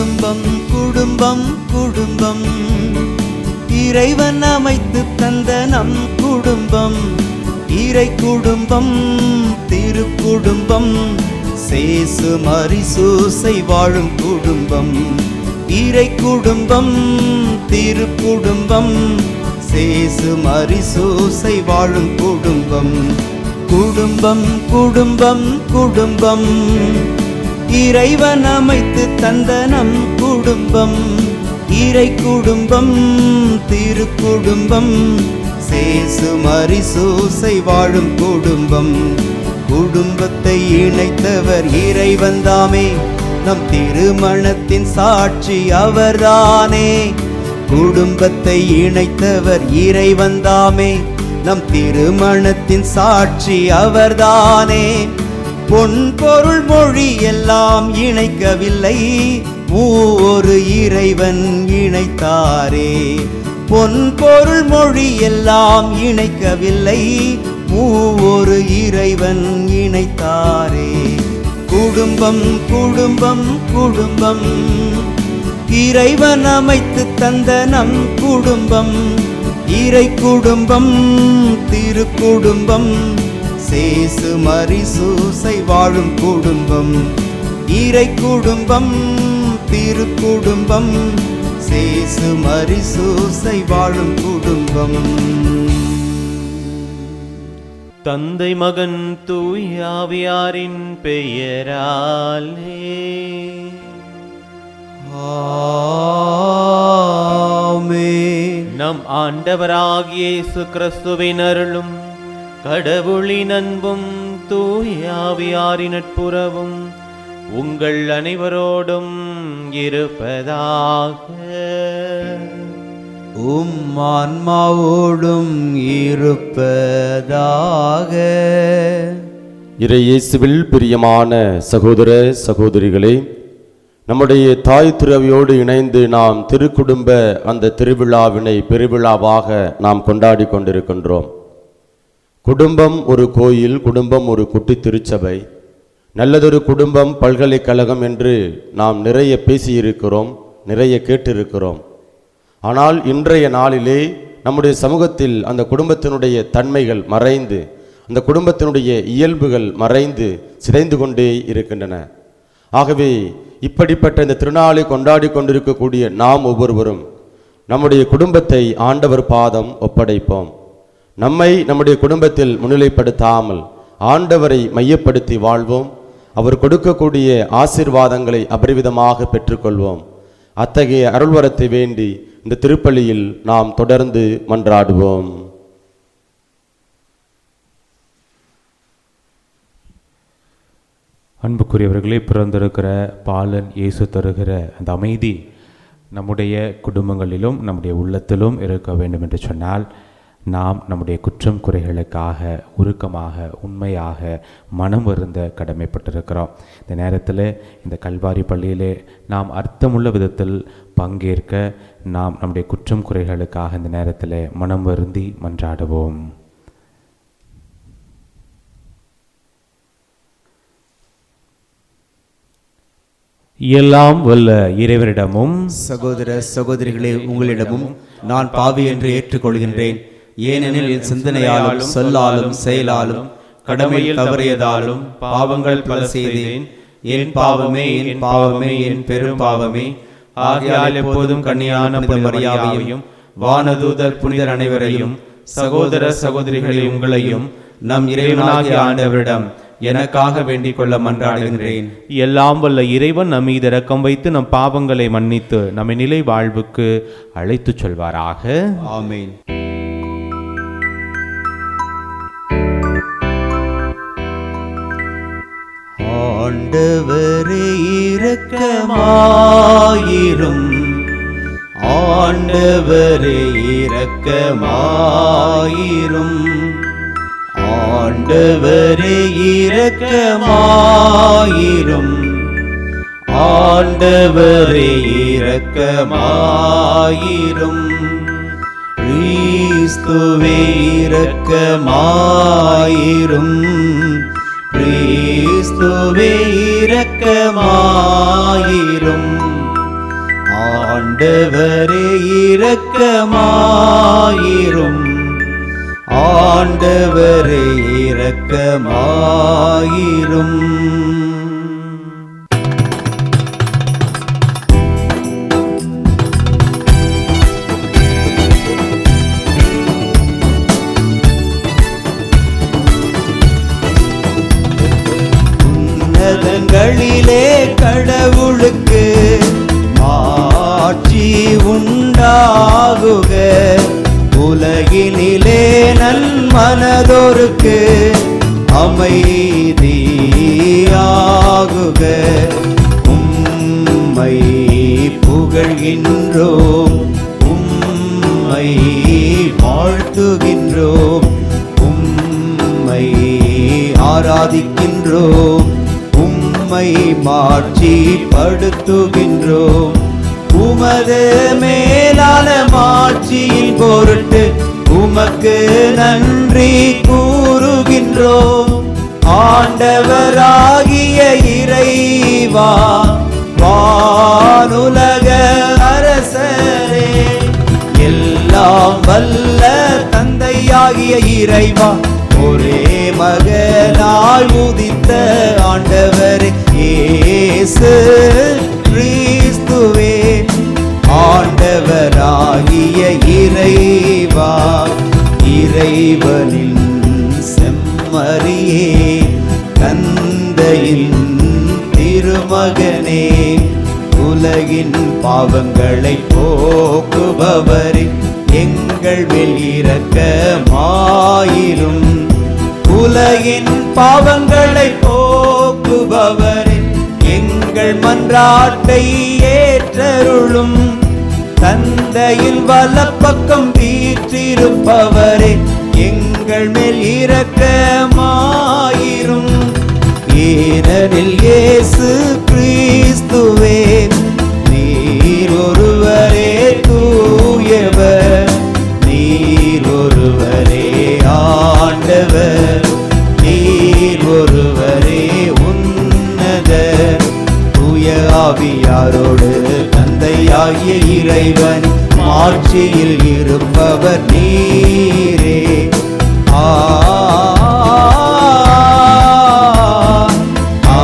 குடும்பம் குடும்பம் குடும்பம் இறைவன் அமைத்து தந்த நம் குடும்பம் இறை குடும்பம் திரு குடும்பம் சேசு மரிசூசை வாழும் குடும்பம் இறை குடும்பம் திரு குடும்பம் சேசு மரிசூசை வாழும் குடும்பம் குடும்பம் குடும்பம் குடும்பம் இறைவன் அமைத்து தந்த நம் குடும்பம் இறை குடும்பம் திரு குடும்பம் சேசு மரிசூசை வாழும் குடும்பம் குடும்பத்தை இணைத்தவர் இறைவந்தாமே நம் திருமணத்தின் சாட்சி அவர்தானே குடும்பத்தை இணைத்தவர் இறைவந்தாமே நம் திருமணத்தின் சாட்சி அவர்தானே பொன் பொருள் மொழி எல்லாம் இணைக்கவில்லை மூவொரு இறைவன் இணைத்தாரே பொன் பொருள் மொழி எல்லாம் இணைக்கவில்லை மூவொரு இறைவன் இணைத்தாரே குடும்பம் குடும்பம் குடும்பம் இறைவன் அமைத்து தந்த நம் குடும்பம் இறை குடும்பம் திரு குடும்பம் சேசு மரிசூசை வாழும் குடும்பம் இறை குடும்பம் திரு குடும்பம் சேசு மரிசூசை வாழும் குடும்பம் தந்தை மகன் தூயாவியாரின் பெயராலே ஆமென். நம் ஆண்டவராகிய இயேசு கிறிஸ்துவின் அருளும் கடவுளின் அன்பும் தூயாவியாரின் நட்புறவும் உங்கள் அனைவரோடும் இருப்பதாக உம் ஆன்மாவோடும் இருப்பதாக இறை இயேசுவில் பிரியமான சகோதர சகோதரிகளே நம்முடைய தாய் துறவியோடு இணைந்து நாம் திருக்குடும்ப அந்த திருவிழாவினை பெருவிழாவாக நாம் கொண்டாடி கொண்டிருக்கின்றோம் குடும்பம் ஒரு கோயில் குடும்பம் ஒரு குட்டி திருச்சபை நல்லதொரு குடும்பம் பல்கலைக்கழகம் என்று நாம் நிறைய பேசியிருக்கிறோம் நிறைய கேட்டிருக்கிறோம் ஆனால் இன்றைய நாளிலே நம்முடைய சமூகத்தில் அந்த குடும்பத்தினுடைய தன்மைகள் மறைந்து அந்த குடும்பத்தினுடைய இயல்புகள் மறைந்து சிதைந்து கொண்டே இருக்கின்றன ஆகவே இப்படிப்பட்ட இந்த திருநாளை கொண்டாடி கொண்டிருக்கக்கூடிய நாம் ஒவ்வொருவரும் நம்முடைய குடும்பத்தை ஆண்டவர் பாதம் ஒப்படைப்போம் நம்மை நம்முடைய குடும்பத்தில் முன்னிலைப்படுத்தாமல் ஆண்டவரை மையப்படுத்தி வாழ்வோம் அவர் கொடுக்கக்கூடிய ஆசீர்வாதங்களை அபரிவிதமாக பெற்றுக்கொள்வோம் அத்தகைய அருள்வரத்தை வேண்டி இந்த திருப்பலியில் நாம் தொடர்ந்து மன்றாடுவோம் அன்புக்குரியவர்களே பிறந்திருக்கிற பாலன் இயேசு தருகிற அந்த அமைதி நம்முடைய குடும்பங்களிலும் நம்முடைய உள்ளத்திலும் இருக்க வேண்டும் என்று சொன்னால் நாம் நம்முடைய குற்றம் குறைகளுக்காக உருக்கமாக உண்மையாக மனம் வருந்த கடமைப்பட்டிருக்கிறோம் இந்த நேரத்தில் இந்த கல்வாரி பள்ளியிலே நாம் அர்த்தமுள்ள விதத்தில் பங்கேற்க நாம் நம்முடைய குற்றம் குறைகளுக்காக இந்த நேரத்தில் மனம் வருந்தி மன்றாடுவோம் எல்லாம் வல்ல இறைவனிடமும் சகோதர சகோதரிகளே உங்களிடமும் நான் பாவி என்று ஏற்றுக்கொள்கின்றேன் ஏனெனில் என் சிந்தனையாலும் சொல்லாலும் செயலாலும் கடமையில் தவறியதாலும் பாவங்கள் பல செய்தேன் என் பாவமே என் பாவமே என் பெரும் பாவமே ஆகையால் எப்போதும் கன்னியான புனித மரியாதையும் வானதூதர் புனிதர் அனைவரையும் சகோதர சகோதரிகளை உங்களையும் நம் இறைவனாகிய ஆண்டவரிடம் எனக்காக வேண்டிக் கொள்ள மன்றாடுகின்றேன் எல்லாம் வல்ல இறைவன் நம் மீது இரக்கம் வைத்து நம் பாவங்களை மன்னித்து நம்மை நிலை வாழ்வுக்கு அழைத்துச் செல்வாராக ஆமென் ஆண்டவரே இரக்கமாயிரும் ஆண்டவரே இரக்கமாயிரும் ஆண்டவரே இரக்கமாயிரும் ஆண்டவரே இரக்கமாயிரும் கிறிஸ்துவே இரக்கமாயிரும் கிறிஸ்துவே இரக்கமாயிரும் ஆண்டவரே இரக்கமாயிரும் ஆண்டவரே இரக்கமாயிரும் உன்னதங்களிலே கடவுளுக்கு ஆட்சி உண்டாகுக உலகினிலே நன்மனதோருக்கு அமைதியாகுக உம்மை புகழ்கின்றோம் உம்மை வாழ்த்துகின்றோம் உம்மை ஆராதிக்கின்றோம் உம்மை மாட்சி படுத்துகின்றோம் உமது மேலான மாட்சியின் பொருட்டு உமக்கு நன்றி கூறுகின்றோம் ஆண்டவராகிய இறைவா வானுலக அரசரே எல்லாம் வல்ல தந்தையாகிய இறைவா ஒரே மகனாய் உதித்த ஆண்டவரே இயேசு கிறிஸ்துவே ஆண்டவராகிய இறைவா இறைவனின் செம்மறியே தந்தையின் திருமகனே உலகின் பாவங்களை போக்குபவரே எங்கள் மேல் இரக்கமாயிரும் உலகின் பாவங்களை போக்குபவரே எங்கள் மன்றாட்டை ஏற்றருளும் தந்தையில் வலப்பக்கம் வீற்றிருப்பவரே எங்கள் மேல் இரக்கமாயிரும் ஏனெனில் இயேசு கிறிஸ்துவே நீர் ஒருவரே தூயவர் நீர் ஒருவரே ஆண்டவர் நீர் ஒருவரே உன்னத தூய ஆவியாரோடு தந்தையாகிய இறைவன் மாட்சியில் இருப்பவர் நீரே ஆ ஆ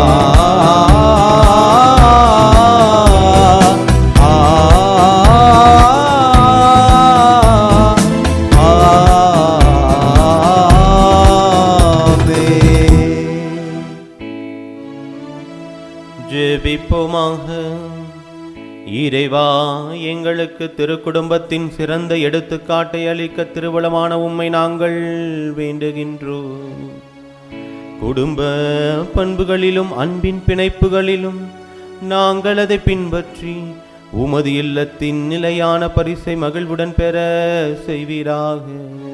ஜெபிப்போமாக இறைவா எங்களுக்கு திருக்குடும்பத்தின் சிறந்த எடுத்துக்காட்டை அளிக்க திருவளமான உம்மை நாங்கள் வேண்டுகின்றோம் குடும்ப பண்புகளிலும் அன்பின் பிணைப்புகளிலும் நாங்கள் அதை பின்பற்றி உமது இல்லத்தின் நிலையான பரிசை மகிழ்வுடன் பெற செய்வீராக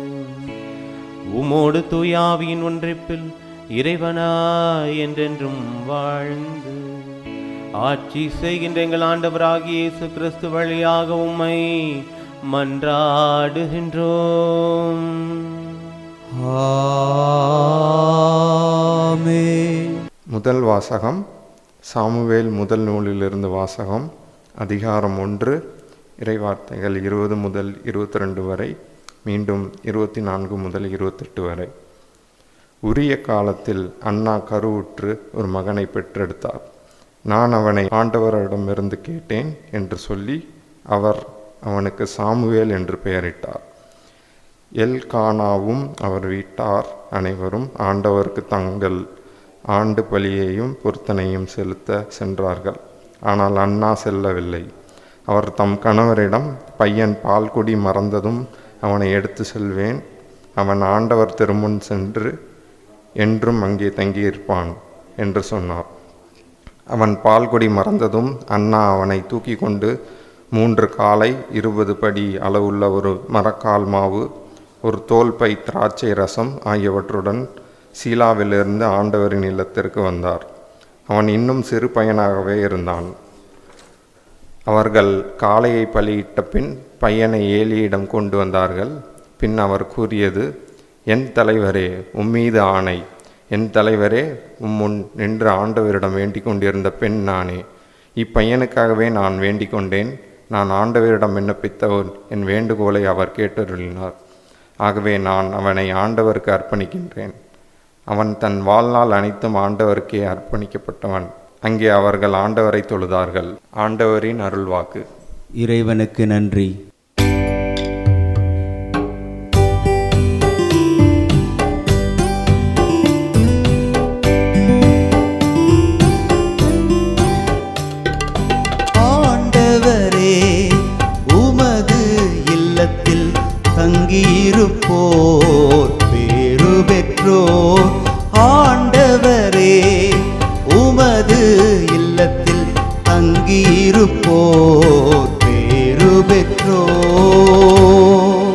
உமோடு தூயாவியின் ஒன்றிப்பில் இறைவனாய் என்றென்றும் வாழ்ந்து ஆட்சி செய்கின்ற எங்கள் ஆண்டவராகிய இயேசு கிறிஸ்து வழியாக உம்மை மன்றாடுகின்றோம் ஆமென். முதல் வாசகம் சாமுவேல் முதல் நூலிலிருந்து வாசகம் அதிகாரம் ஒன்று இறைவார்த்தைகள் இருபது முதல் இருபத்தி ரெண்டு வரை மீண்டும் இருபத்தி நான்கு முதல் இருபத்தெட்டு வரை உரிய காலத்தில் அண்ணா கருவுற்று ஒரு மகனை பெற்றெடுத்தார் நான் அவனை ஆண்டவரிடமிருந்து கேட்டேன் என்று சொல்லி அவர் அவனுக்கு சாமுவேல் என்று பெயரிட்டார் எல்கானாவும் அவர் வீட்டார் அனைவரும் ஆண்டவருக்கு தங்கள் ஆண்டு பலியையும் பொருத்தனையும் செலுத்த சென்றார்கள் ஆனால் அண்ணா செல்லவில்லை அவர் தம் கணவரிடம் பையன் பால்குடி மறந்ததும் அவனை எடுத்து செல்வேன் அவன் ஆண்டவர் திருமுன் சென்று என்றும் அங்கே தங்கியிருப்பான் என்று சொன்னார் அவன் பால்குடி மறந்ததும் அண்ணா அவனை தூக்கி கொண்டு மூன்று காலை இருபது படி அளவுள்ள ஒரு மரக்கால் மாவு ஒரு தோல்பை திராட்சை ரசம் ஆகியவற்றுடன் சீலாவிலிருந்து ஆண்டவரின் இல்லத்திற்கு வந்தார் அவன் இன்னும் சிறு பையனாகவே இருந்தான் அவர்கள் காளையை பலியிட்ட பின் பையனை ஏலியிடம் கொண்டு வந்தார்கள் பின் அவர் கூறியது என் தலைவரே உம்மீது ஆணை என் தலைவரே உம்முன் நின்று ஆண்டவரிடம் வேண்டிக் கொண்டிருந்த பெண் நானே இப்பையனுக்காகவே நான் வேண்டிக் கொண்டேன் நான் ஆண்டவரிடம் விண்ணப்பித்த ஒரு- என் வேண்டுகோளை அவர் கேட்டருளினார் ஆகவே நான் அவனை ஆண்டவருக்கு அர்ப்பணிக்கின்றேன் அவன் தன் வாழ்நாள் அனைத்தும் ஆண்டவருக்கே அர்ப்பணிக்கப்பட்டவன் அங்கே அவர்கள் ஆண்டவரை தொழுதார்கள் ஆண்டவரின் அருள்வாக்கு இறைவனுக்கு நன்றி ஆண்டவரே உமது இல்லத்தில் தங்கியிருப்போர் பேரு பெற்றோர் ஆண்டவரே உமது இல்லத்தில் தங்கியிருப்போர் பேரு பெற்றோர்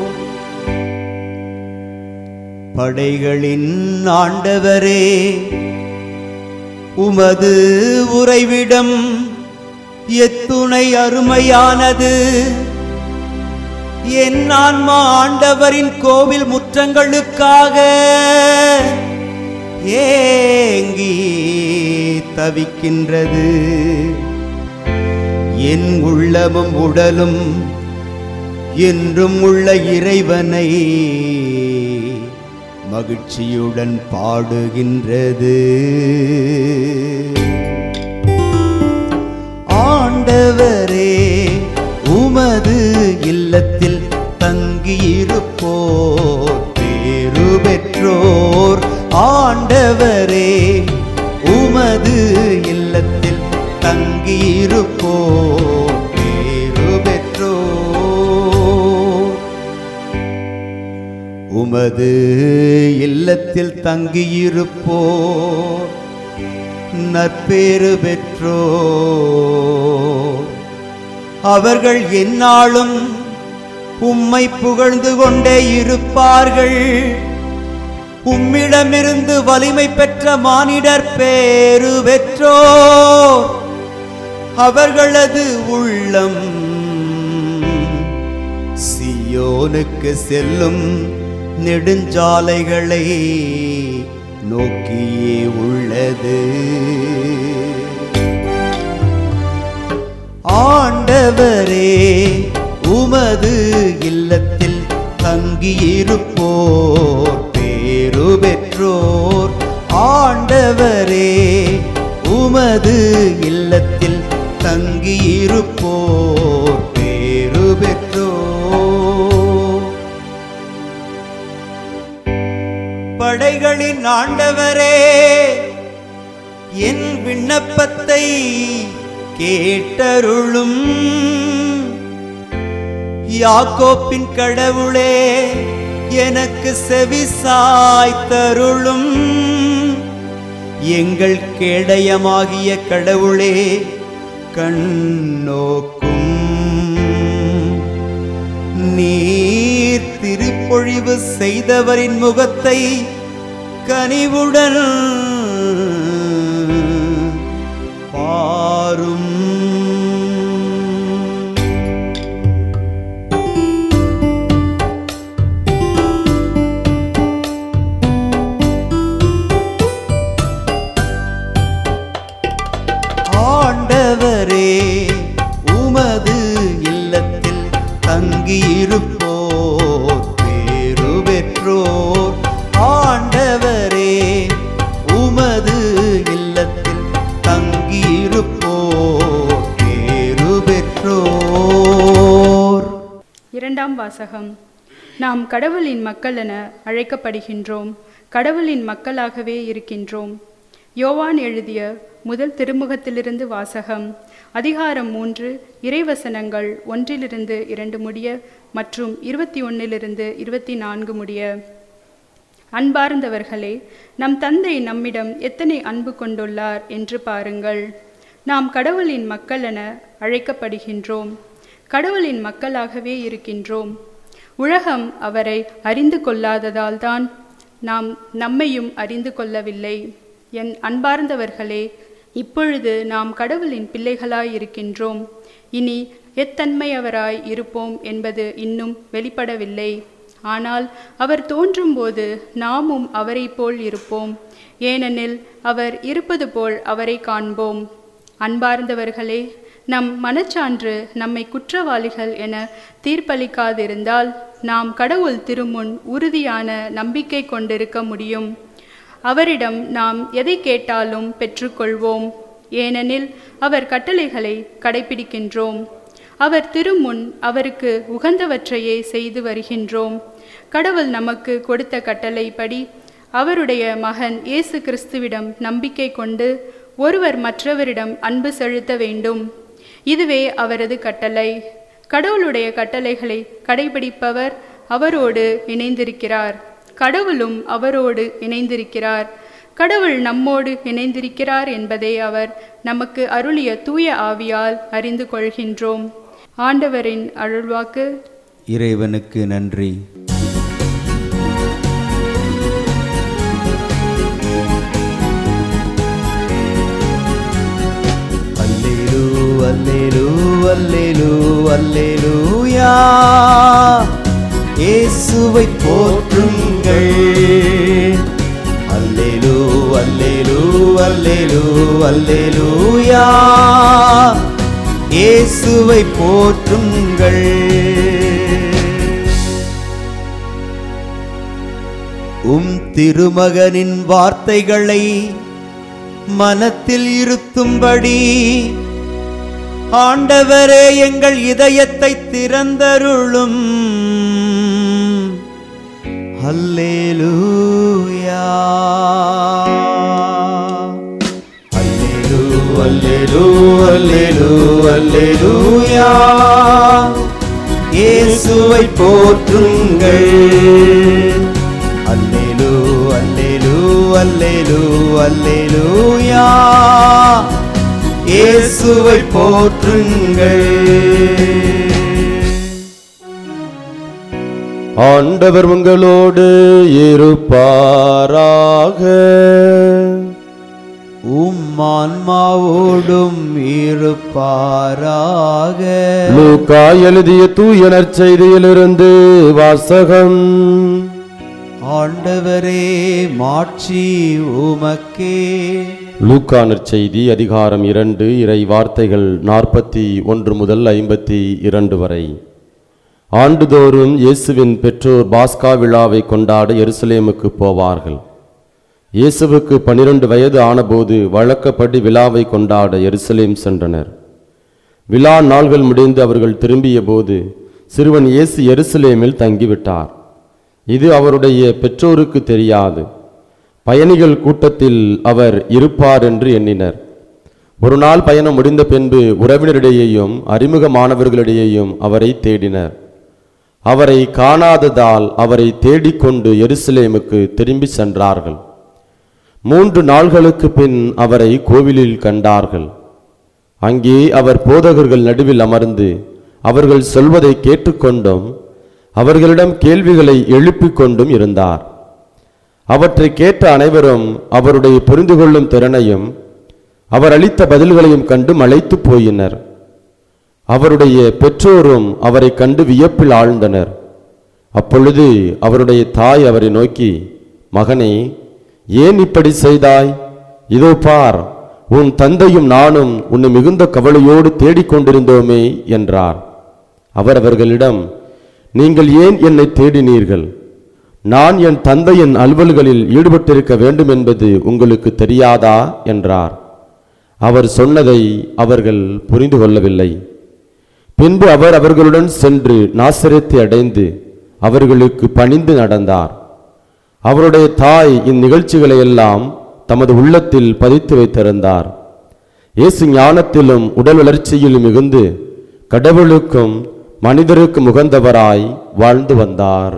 படைகளின் ஆண்டவரே உமது உறைவிடம் எத்துணை அருமையானது என் ஆன்மா ஆண்டவரின் கோவில் முற்றங்களுக்காக ஏங்கி தவிக்கின்றது என் உள்ளமும் உடலும் என்றும் உள்ள இறைவனை மகிழ்ச்சியுடன் பாடுகின்றது ஆண்டவரே உமது இல்லத்தில் தங்கியிருப்போர் பேரு பெற்றோர் ஆண்டவரே உமது இல்லத்தில் தங்கியிருப்போர் பேரு பெற்றோர் உமது இல்லத்தில் தங்கியிருப்போர் நற்பேறு பெற்றோ அவர்கள் எந்நாளும் உம்மை புகழ்ந்து கொண்டே இருப்பார்கள் உம்மிடமிருந்து வலிமை பெற்ற மானிடர் பேரு பெற்றோர் அவர்களது உள்ளம் சியோனுக்கு செல்லும் நெடுஞ்சாலைகளை நோக்கியே உள்ளது ஆண்டவரே உமது இல்லத்தில் தங்கியிருப்போர் பேரு பெற்றோர் ஆண்டவரே உமது இல்லத்தில் தங்கியிருப்போர் பேரு பெற்றோர் படைகளின் ஆண்டவரே என் விண்ணப்பத்தை கேட்டருளும் யாக்கோப்பின் கடவுளே எனக்கு செவி சாய்த்தருளும் எங்கள் கேடயமாகிய கடவுளே கண்ணோக்கும் நீர் திருப்பொழிவு செய்தவரின் முகத்தை கனிவுடன் பாரும் ஆண்டவரே உமது இல்லத்தில் தங்கியிருப்போர் பேரு பெற்றோர் ஆண்டவரே உமது இல்லத்தில் தங்கியிருப்போர் பேரு பெற்றோர் இரண்டாம் வாசகம் நாம் கடவுளின் மக்கள் என அழைக்கப்படுகின்றோம் கடவுளின் மக்களாகவே இருக்கின்றோம் யோவான் எழுதிய முதல் திருமுகத்திலிருந்து வாசகம் அதிகாரம் மூன்று இறைவசனங்கள் ஒன்றிலிருந்து இரண்டு முடிய மற்றும் இருபத்தி ஒன்னிலிருந்து இருபத்தி நான்கு முடிய அன்பார்ந்தவர்களே நம் தந்தை நம்மிடம் எத்தனை அன்பு கொண்டுள்ளார் என்று பாருங்கள் நாம் கடவுளின் மக்கள் என அழைக்கப்படுகின்றோம் கடவுளின் மக்களாகவே இருக்கின்றோம் உலகம் அவரை அறிந்து கொள்ளாததால் தான் நாம் நம்மையும் அறிந்து கொள்ளவில்லை என் அன்பார்ந்தவர்களே இப்பொழுது நாம் கடவுளின் பிள்ளைகளாய் இருக்கின்றோம் இனி எத்தன்மையவராய் இருப்போம் என்பது இன்னும் வெளிப்படவில்லை ஆனால் அவர் தோன்றும்போது நாமும் அவரைப் போல் இருப்போம் ஏனெனில் அவர் இருப்பது போல் அவரை காண்போம் அன்பார்ந்தவர்களே நம் மனச்சான்று நம்மை குற்றவாளிகள் என தீர்ப்பளிக்காதிருந்தால் நாம் கடவுள் திருமுன் உறுதியான நம்பிக்கை கொண்டிருக்க முடியும் அவரிடம் நாம் எதை கேட்டாலும் பெற்றுக்கொள்வோம் ஏனெனில் அவர் கட்டளைகளை கடைபிடிக்கின்றோம் அவர் திருமுன் அவருக்கு உகந்தவற்றையே செய்து வருகின்றோம் கடவுள் நமக்கு கொடுத்த கட்டளைப்படி அவருடைய மகன் இயேசு கிறிஸ்துவிடம் நம்பிக்கை கொண்டு ஒருவர் மற்றவரிடம் அன்பு செலுத்த வேண்டும் இதுவே அவரது கட்டளை கடவுளுடைய கட்டளைகளை கடைபிடிப்பவர் அவரோடு இணைந்திருக்கிறார் கடவுளும் அவரோடு இணைந்திருக்கிறார் கடவுள் நம்மோடு இணைந்திருக்கிறார் என்பதை அவர் நமக்கு அருளிய தூய ஆவியால் அறிந்து கொள்கின்றோம் ஆண்டவரின் அருள்வாக்கு இறைவனுக்கு நன்றி அல்லேலூ அல்லேலூ அல்லேலூ அல்லேலூயா இயேசுவை போற்றுங்கள் அல்லேலூ அல்லேலூ அல்லேலூ அல்லேலூயா இயேசுவை போற்றுங்கள் உம் திருமகனின் வார்த்தைகளை மனத்தில் இருத்தும்படி ஆண்டவரே எங்கள் இதயத்தை திறந்தருளும் அல்லேலூயா அல்லேலூ அல்லேலூ அல்லேலூ அல்லேலூயா இயேசுவை போற்றுங்கள் அல்லேலூ அல்லேலூ அல்லேலூ அல்லேலூயா இயேசுவை போற்றுங்கள் ஆண்டவர் உங்களோடு இருப்பாராக உம் ஆன்மாவோடும் இருப்பாராக லூக்கா எழுதிய தூய நற்செய்தியிலிருந்து வாசகம் ஆண்டவரே மாட்சி உமக்கே லூக்கா நற்செய்தி அதிகாரம் இரண்டு இறை வார்த்தைகள் நாற்பத்தி ஒன்று முதல் ஐம்பத்தி இரண்டு வரை ஆண்டுதோறும் இயேசுவின் பெற்றோர் பாஸ்கா விழாவை கொண்டாட எருசலேமுக்கு போவார்கள் இயேசுவுக்கு பனிரெண்டு வயது ஆனபோது வழக்கப்படி விழாவை கொண்டாட எருசலேம் சென்றனர் விழா நாள்கள் முடிந்து அவர்கள் திரும்பிய போது சிறுவன் இயேசு எருசலேமில் தங்கிவிட்டார் இது அவருடைய பெற்றோருக்கு தெரியாது பயணிகள் கூட்டத்தில் அவர் இருப்பார் என்று எண்ணினர் ஒரு நாள் பயணம் முடிந்த பின்பு உறவினரிடையேயும் அறிமுகமானவர்களிடையேயும் அவரை தேடினர் அவரை காணாததால் அவரை தேடிக்கொண்டு எருசலேமுக்கு திரும்பி சென்றார்கள் மூன்று நாள்களுக்கு பின் அவரை கோவிலில் கண்டார்கள் அங்கே அவர் போதகர்கள் நடுவில் அமர்ந்து அவர்கள் சொல்வதை கேட்டுக்கொண்டும் அவர்களிடம் கேள்விகளை எழுப்பிக் கொண்டும் இருந்தார் அவற்றை கேட்ட அனைவரும் அவருடைய புரிந்து கொள்ளும் திறனையும் அவர் அளித்த பதில்களையும் கண்டு மலைத்து போயினர் அவருடைய பெற்றோரும் அவரை கண்டு வியப்பில் ஆழ்ந்தனர் அப்பொழுது அவருடைய தாய் அவரை நோக்கி மகனே ஏன் இப்படி செய்தாய் இதோ பார் உன் தந்தையும் நானும் உன்னை மிகுந்த கவலையோடு தேடிக்கொண்டிருந்தோமே என்றார் அவர் அவர்களிடம் நீங்கள் ஏன் என்னை தேடினீர்கள் நான் என் தந்தையின் அலுவல்களில் ஈடுபட்டிருக்க வேண்டும் என்பது உங்களுக்கு தெரியாதா என்றார் அவர் சொன்னதை அவர்கள் புரிந்து கொள்ளவில்லை பின்பு அவர் அவர்களுடன் சென்று நாசரேத்தை அடைந்து அவர்களுக்கு பணிந்து நடந்தார் அவருடைய தாய் இந்நிகழ்ச்சிகளை எல்லாம் தமது உள்ளத்தில் பதித்து வைத்திருந்தார் இயேசு ஞானத்திலும் உடல் வளர்ச்சியிலும் மிகுந்து கடவுளுக்கும் மனிதருக்கும் உகந்தவராய் வாழ்ந்து வந்தார்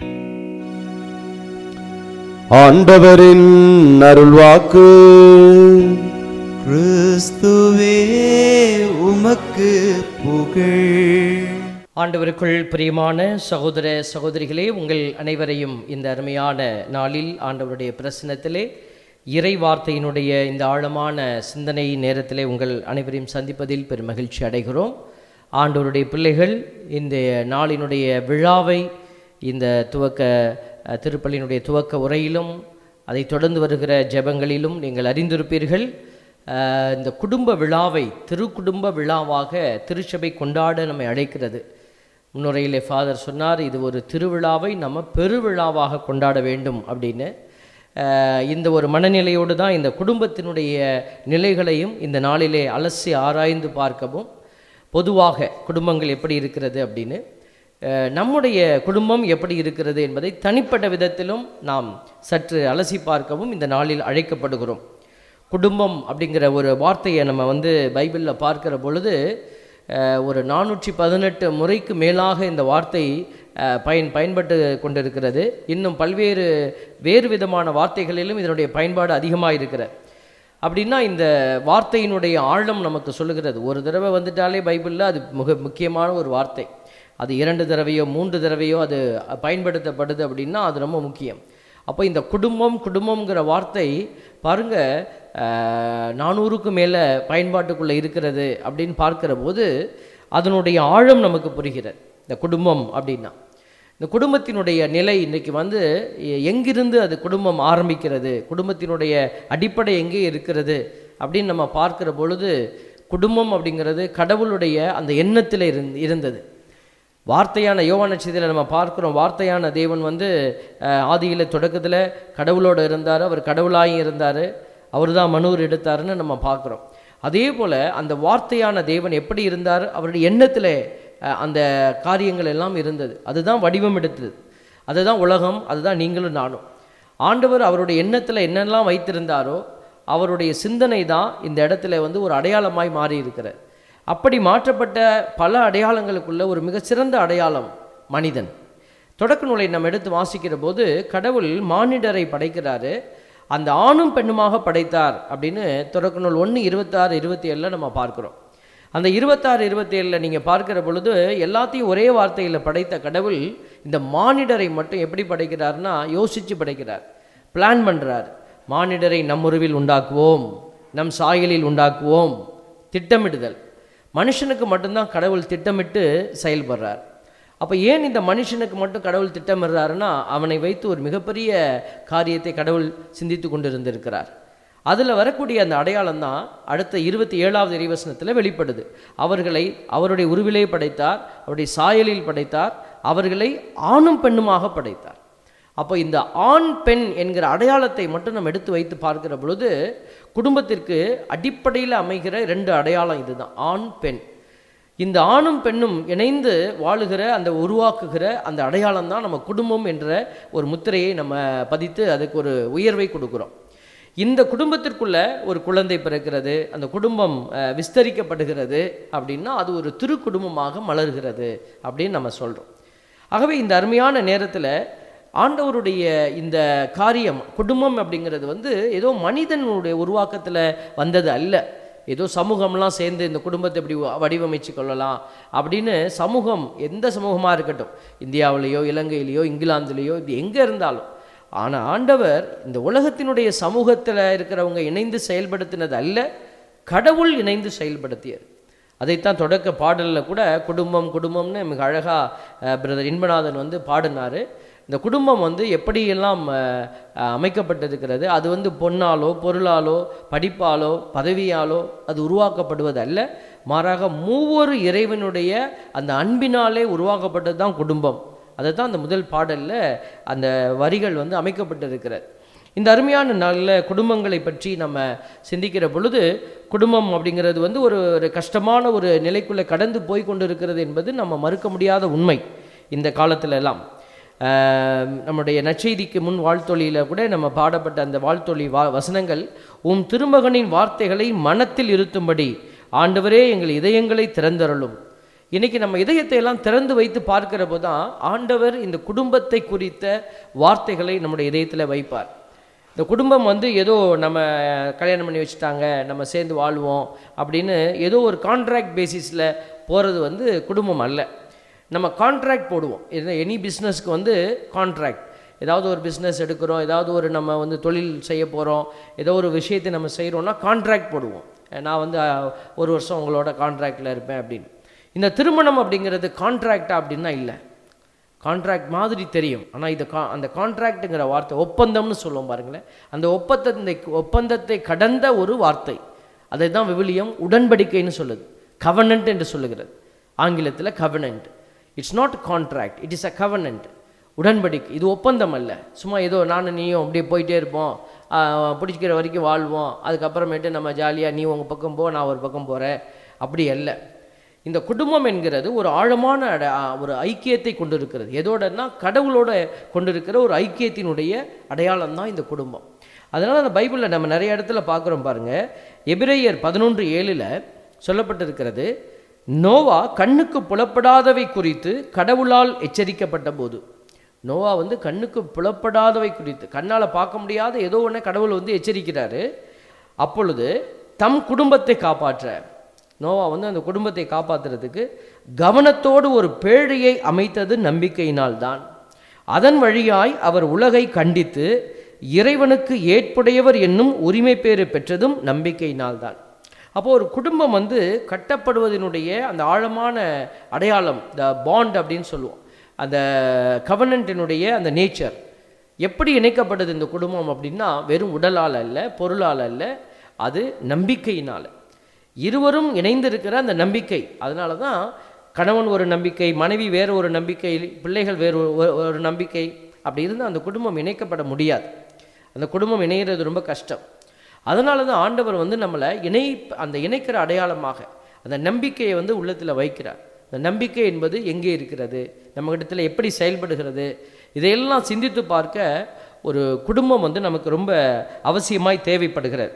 ஆண்டவரின் அருள்வாக்கு கிறிஸ்துவே உமக்கு புகழ் ஆண்டவருக்குள் பிரியமான சகோதர சகோதரிகளே உங்கள் அனைவரையும் இந்த அருமையான நாளில் ஆண்டவருடைய பிரசனத்திலே இறை வார்த்தையினுடைய இந்த ஆழமான சிந்தனை நேரத்திலே உங்கள் அனைவரையும் சந்திப்பதில் பெரும் மகிழ்ச்சி அடைகிறோம் ஆண்டவருடைய பிள்ளைகள் இந்த நாளினுடைய விழாவை இந்த துவக்க அஹ், திருப்பலியினுடைய துவக்க உரையிலும் அதை தொடர்ந்து வருகிற ஜெபங்களிலும் நீங்கள் அறிந்திருப்பீர்கள் அஹ், இந்த குடும்ப விழாவை திருக்குடும்ப விழாவாக திருச்சபை கொண்டாட நம்மை அழைக்கிறது முன்னுரையிலே ஃபாதர் சொன்னார் இது ஒரு திருவிழாவை நம்ம பெருவிழாவாக கொண்டாட வேண்டும் அப்படின்னு அஹ், இந்த ஒரு மனநிலையோடு தான் இந்த குடும்பத்தினுடைய நிலைகளையும் இந்த நாளிலே அலசி ஆராய்ந்து பார்க்கவும் பொதுவாக குடும்பங்கள் எப்படி இருக்கிறது அப்படின்னு அஹ், நம்முடைய குடும்பம் எப்படி இருக்கிறது என்பதை தனிப்பட்ட விதத்திலும் நாம் சற்று அலசி பார்க்கவும் இந்த நாளில் அழைக்கப்படுகிறோம் குடும்பம் அப்படிங்கிற ஒரு வார்த்தையை நம்ம வந்து பைபிளில் பார்க்கிற பொழுது அஹ், ஒரு நானூற்றி பதினெட்டு முறைக்கு மேலாக இந்த வார்த்தை அஹ், பயன் பயன்பட்டு கொண்டிருக்கிறது இன்னும் பல்வேறு வேறு விதமான வார்த்தைகளிலும் இதனுடைய பயன்பாடு அதிகமாக இருக்கிறது அப்படின்னா இந்த வார்த்தையினுடைய ஆழம் நமக்கு சொல்லுகிறது ஒரு தடவை வந்துட்டாலே பைபிளில் அது மிக முக்கியமான ஒரு வார்த்தை அது இரண்டு தடவையோ மூன்று தடவையோ அது பயன்படுத்தப்படுது அப்படின்னா அது ரொம்ப முக்கியம் அப்போ இந்த குடும்பம் குடும்பம்ங்கிற வார்த்தை பாருங்க அஹ், நானூறுக்கு மேலே பயன்பாட்டுக்குள்ளே இருக்கிறது அப்படின்னு பார்க்கிற போது அதனுடைய ஆழம் நமக்கு புரிகிறது இந்த குடும்பம் அப்படின்னா இந்த குடும்பத்தினுடைய நிலை இன்னைக்கு வந்து எ- எங்கிருந்து அது குடும்பம் ஆரம்பிக்கிறது குடும்பத்தினுடைய அடிப்படை எங்கே இருக்கிறது அப்படின்னு நம்ம பார்க்கிற பொழுது குடும்பம் அப்படிங்கிறது கடவுளுடைய அந்த எண்ணத்தில் இருந் இருந்தது வார்த்தையான யோவான செய்தியில் நம்ம பார்க்குறோம் வார்த்தையான தேவன் வந்து அஹ், ஆதியில தொடக்கத்தில் கடவுளோடு இருந்தார் அவர் கடவுளாயும் இருந்தார் அவர் தான் மனூர் எடுத்தாருன்னு நம்ம பார்க்குறோம் அதே போல் அந்த வார்த்தையான தேவன் எப்படி இருந்தார் அவருடைய எண்ணத்தில் அஹ், அந்த காரியங்கள் எல்லாம் இருந்தது அதுதான் வடிவம் எடுத்தது அதுதான் உலகம் அதுதான் நீங்களும் நானும் ஆண்டவர் அவருடைய எண்ணத்தில் என்னெல்லாம் வைத்திருந்தாரோ அவருடைய சிந்தனை தான் இந்த இடத்துல வந்து ஒரு அடையாளமாய் மாறி இருக்கிறது அப்படி மாற்றப்பட்ட பல அடையாளங்களுக்குள்ள ஒரு மிகச்சிறந்த அடையாளம் மனிதன் தொடக்க நூலை நம்ம எடுத்து வாசிக்கிற போது கடவுள் மானிடரை படைக்கிறாரு அந்த ஆணும் பெண்ணுமாக படைத்தார் அப்படின்னு தொடக்க நூல் ஒன்று இருபத்தாறு இருபத்தி ஏழில் நம்ம பார்க்குறோம் அந்த இருபத்தாறு இருபத்தி ஏழில் நீங்கள் பார்க்கிற பொழுது எல்லாத்தையும் ஒரே வார்த்தையில் படைத்த கடவுள் இந்த மானிடரை மட்டும் எப்படி படைக்கிறார்னா யோசித்து படைக்கிறார் பிளான் பண்ணுறார் மானிடரை நம் உருவில் உண்டாக்குவோம் நம் சாயலில் உண்டாக்குவோம் திட்டமிடுதல் மனுஷனுக்கு மட்டும்தான் கடவுள் திட்டமிட்டு செயல்படுறார் அப்போ ஏன் இந்த மனுஷனுக்கு மட்டும் கடவுள் திட்டமிடுறாருன்னா அவனை வைத்து ஒரு மிகப்பெரிய காரியத்தை கடவுள் சிந்தித்து கொண்டிருந்திருக்கிறார் அதில் வரக்கூடிய அந்த அடையாளம் தான் அடுத்த இருபத்தி ஏழாவது இறைவசனத்தில் வெளிப்படுது அவர்களை அவருடைய உருவிலே படைத்தார் அவருடைய சாயலில் படைத்தார் அவர்களை ஆணும் பெண்ணுமாக படைத்தார் அப்போ இந்த ஆண் பெண் என்கிற அடையாளத்தை மட்டும் நம்ம எடுத்து வைத்து பார்க்கிற பொழுது குடும்பத்திற்கு அடிப்படையில் அமைகிற ரெண்டு அடையாளம் இதுதான் ஆண் பெண் இந்த ஆணும் பெண்ணும் இணைந்து வாழுகிற அந்த உருவாக்குகிற அந்த அடையாளம் தான் நம்ம குடும்பம் என்ற ஒரு முத்திரையை நம்ம பதித்து அதுக்கு ஒரு உயர்வை கொடுக்குறோம் இந்த குடும்பத்திற்குள்ள ஒரு குழந்தை பிறக்கிறது அந்த குடும்பம் அஹ், விஸ்தரிக்கப்படுகிறது அப்படின்னா அது ஒரு திரு குடும்பமாக மலர்கிறது அப்படின்னு நம்ம சொல்கிறோம் ஆகவே இந்த அருமையான நேரத்தில் ஆண்டவருடைய இந்த காரியம் குடும்பம் அப்படிங்கிறது வந்து ஏதோ மனிதனுடைய உருவாக்கத்தில் வந்தது அல்ல ஏதோ சமூகம்லாம் சேர்ந்து இந்த குடும்பத்தை இப்படி வ- வடிவமைச்சு கொள்ளலாம் அப்படின்னு சமூகம் எந்த சமூகமாக இருக்கட்டும் இந்தியாவிலேயோ இலங்கையிலேயோ இங்கிலாந்துலேயோ இது எங்கே இருந்தாலும் ஆனால் ஆண்டவர் இந்த உலகத்தினுடைய சமூகத்தில் இருக்கிறவங்க இணைந்து செயல்படுத்தினது அல்ல கடவுள் இணைந்து செயல்படுத்தியது அதைத்தான் தொடக்க பாடலில் கூட குடும்பம் குடும்பம்னு மிக அழகாக பிரதர் இன்பநாதன் வந்து பாடினார் இந்த குடும்பம் வந்து எப்படியெல்லாம் அஹ், அஹ், அமைக்கப்பட்டிருக்கிறது அது வந்து பொன்னாலோ பொருளாலோ படிப்பாலோ பதவியாலோ அது உருவாக்கப்படுவது அல்ல மாறாக மூவொரு இறைவனுடைய அந்த அன்பினாலே உருவாக்கப்பட்டது தான் குடும்பம் அதை தான் அந்த முதல் பாடலில் அந்த வரிகள் வந்து அமைக்கப்பட்டிருக்கிறது இந்த அருமையான நாளில் குடும்பங்களை பற்றி நம்ம சிந்திக்கிற பொழுது குடும்பம் அப்படிங்கிறது வந்து ஒரு ஒரு கஷ்டமான ஒரு நிலைக்குள்ளே கடந்து போய் கொண்டு இருக்கிறது என்பது நம்ம மறுக்க முடியாத உண்மை இந்த காலத்துல எல்லாம் ஆஹ் நம்முடைய நற்செய்திக்கு முன் வாழ்த்தொழியில் கூட நம்ம பாடப்பட்ட அந்த வாழ்த்தொழி வா வசனங்கள் உம் திருமகனின் வார்த்தைகளை மனத்தில் இருத்தும்படி ஆண்டவரே எங்கள் இதயங்களை திறந்தருளும் இன்னைக்கு நம்ம இதயத்தை எல்லாம் திறந்து வைத்து பார்க்கிற போது தான் ஆண்டவர் இந்த குடும்பத்தை குறித்த வார்த்தைகளை நம்முடைய இதயத்தில் வைப்பார் இந்த குடும்பம் வந்து ஏதோ நம்ம கல்யாணம் பண்ணி வச்சுட்டாங்க நம்ம சேர்ந்து வாழ்வோம் அப்படின்னு ஏதோ ஒரு கான்ட்ராக்ட் பேசிஸில் போகிறது வந்து குடும்பம் அல்ல நம்ம கான்ட்ராக்ட் போடுவோம் எனி பிஸ்னஸ்க்கு வந்து கான்ட்ராக்ட் ஏதாவது ஒரு பிஸ்னஸ் எடுக்கிறோம் ஏதாவது ஒரு நம்ம வந்து தொழில் செய்ய போகிறோம் ஏதோ ஒரு விஷயத்தை நம்ம செய்கிறோம்னா கான்ட்ராக்ட் போடுவோம் நான் வந்து அஹ், ஒரு வருஷம் உங்களோட கான்ட்ராக்டில் இருப்பேன் அப்படின்னு இந்த திருமணம் அப்படிங்கிறது கான்ட்ராக்டா அப்படின்னா இல்லை கான்ட்ராக்ட் மாதிரி தெரியும் ஆனால் இது கா அந்த கான்ட்ராக்ட்டுங்கிற வார்த்தை ஒப்பந்தம்னு சொல்லுவோம் பாருங்களேன் அந்த ஒப்பந்தத்தை ஒப்பந்தத்தை கடந்த ஒரு வார்த்தை அதை தான் விவிலியம் உடன்படிக்கைன்னு சொல்லுது கவனன்ட் என்று சொல்லுகிறது ஆங்கிலத்தில் covenant it's not contract it is a covenant உடன்படிக்கை இது ஒப்பந்தம் அல்ல சும்மா ஏதோ நானும் நீயும் அப்படியே போயிட்டே இருப்போம் ஆஹ், பிடிச்சிக்கிற வரைக்கும் வாழ்வோம் அதுக்கப்புறமேட்டு நம்ம ஜாலியாக நீ உங்கள் பக்கம் போ நான் ஒரு பக்கம் போகிறேன் அப்படி அல்ல இந்த குடும்பம் என்கிறது ஒரு ஆழமான அட- ஆ, ஒரு ஐக்கியத்தை கொண்டிருக்கிறது எதோடனா கடவுளோட கொண்டிருக்கிற ஒரு ஐக்கியத்தினுடைய அடையாளம் தான் இந்த குடும்பம் அதனால் அந்த பைபிளில் நம்ம நிறைய இடத்துல பார்க்குறோம் பாருங்க எபிரேயர் பதினொன்று ஏழில் சொல்லப்பட்டிருக்கிறது நோவா கண்ணுக்கு புலப்படாதவை குறித்து கடவுளால் எச்சரிக்கப்பட்ட போது நோவா வந்து கண்ணுக்கு புலப்படாதவை குறித்து கண்ணால் பார்க்க முடியாத ஏதோ ஒன்று கடவுள் வந்து எச்சரிக்கிறாரு அப்பொழுது தம் குடும்பத்தை காப்பாற்ற நோவா வந்து அந்த குடும்பத்தை காப்பாற்றுறதுக்கு கவனத்தோடு ஒரு பேழையை அமைத்தது நம்பிக்கையினால்தான் அதன் வழியாய் அவர் உலகை கண்டித்து இறைவனுக்கு ஏற்புடையவர் என்னும் உரிமை பேறு பெற்றதும் நம்பிக்கையினால்தான் அப்போ ஒரு குடும்பம் வந்து கட்டப்படுவதனுடைய அந்த ஆழமான அடையாளம் த பாண்ட் அப்படின்னு சொல்லுவோம் அந்த கவனன்ட்டினுடைய அந்த நேச்சர் எப்படி இணைக்கப்படுது இந்த குடும்பம் அப்படின்னா வெறும் உடலால் அல்ல பொருளால் அல்ல அது நம்பிக்கையினால் இருவரும் இணைந்திருக்கிற அந்த நம்பிக்கை அதனால தான் கணவன் ஒரு நம்பிக்கை மனைவி வேறு ஒரு நம்பிக்கை பிள்ளைகள் வேறு ஒரு- ஒரு நம்பிக்கை அப்படி இருந்தால் அந்த குடும்பம் இணைக்கப்பட முடியாது அந்த குடும்பம் இணைகிறது ரொம்ப கஷ்டம் அதனால தான் ஆண்டவர் வந்து நம்மளை இணை அந்த இணைக்கிற அடையாளமாக அந்த நம்பிக்கையை வந்து உள்ளத்தில் வைக்கிறார் அந்த நம்பிக்கை என்பது எங்கே இருக்கிறது நம்மகிட்டத்தில் எப்படி செயல்படுகிறது இதையெல்லாம் சிந்தித்து பார்க்க ஒரு குடும்பம் வந்து நமக்கு ரொம்ப அவசியமாய் தேவைப்படுகிறது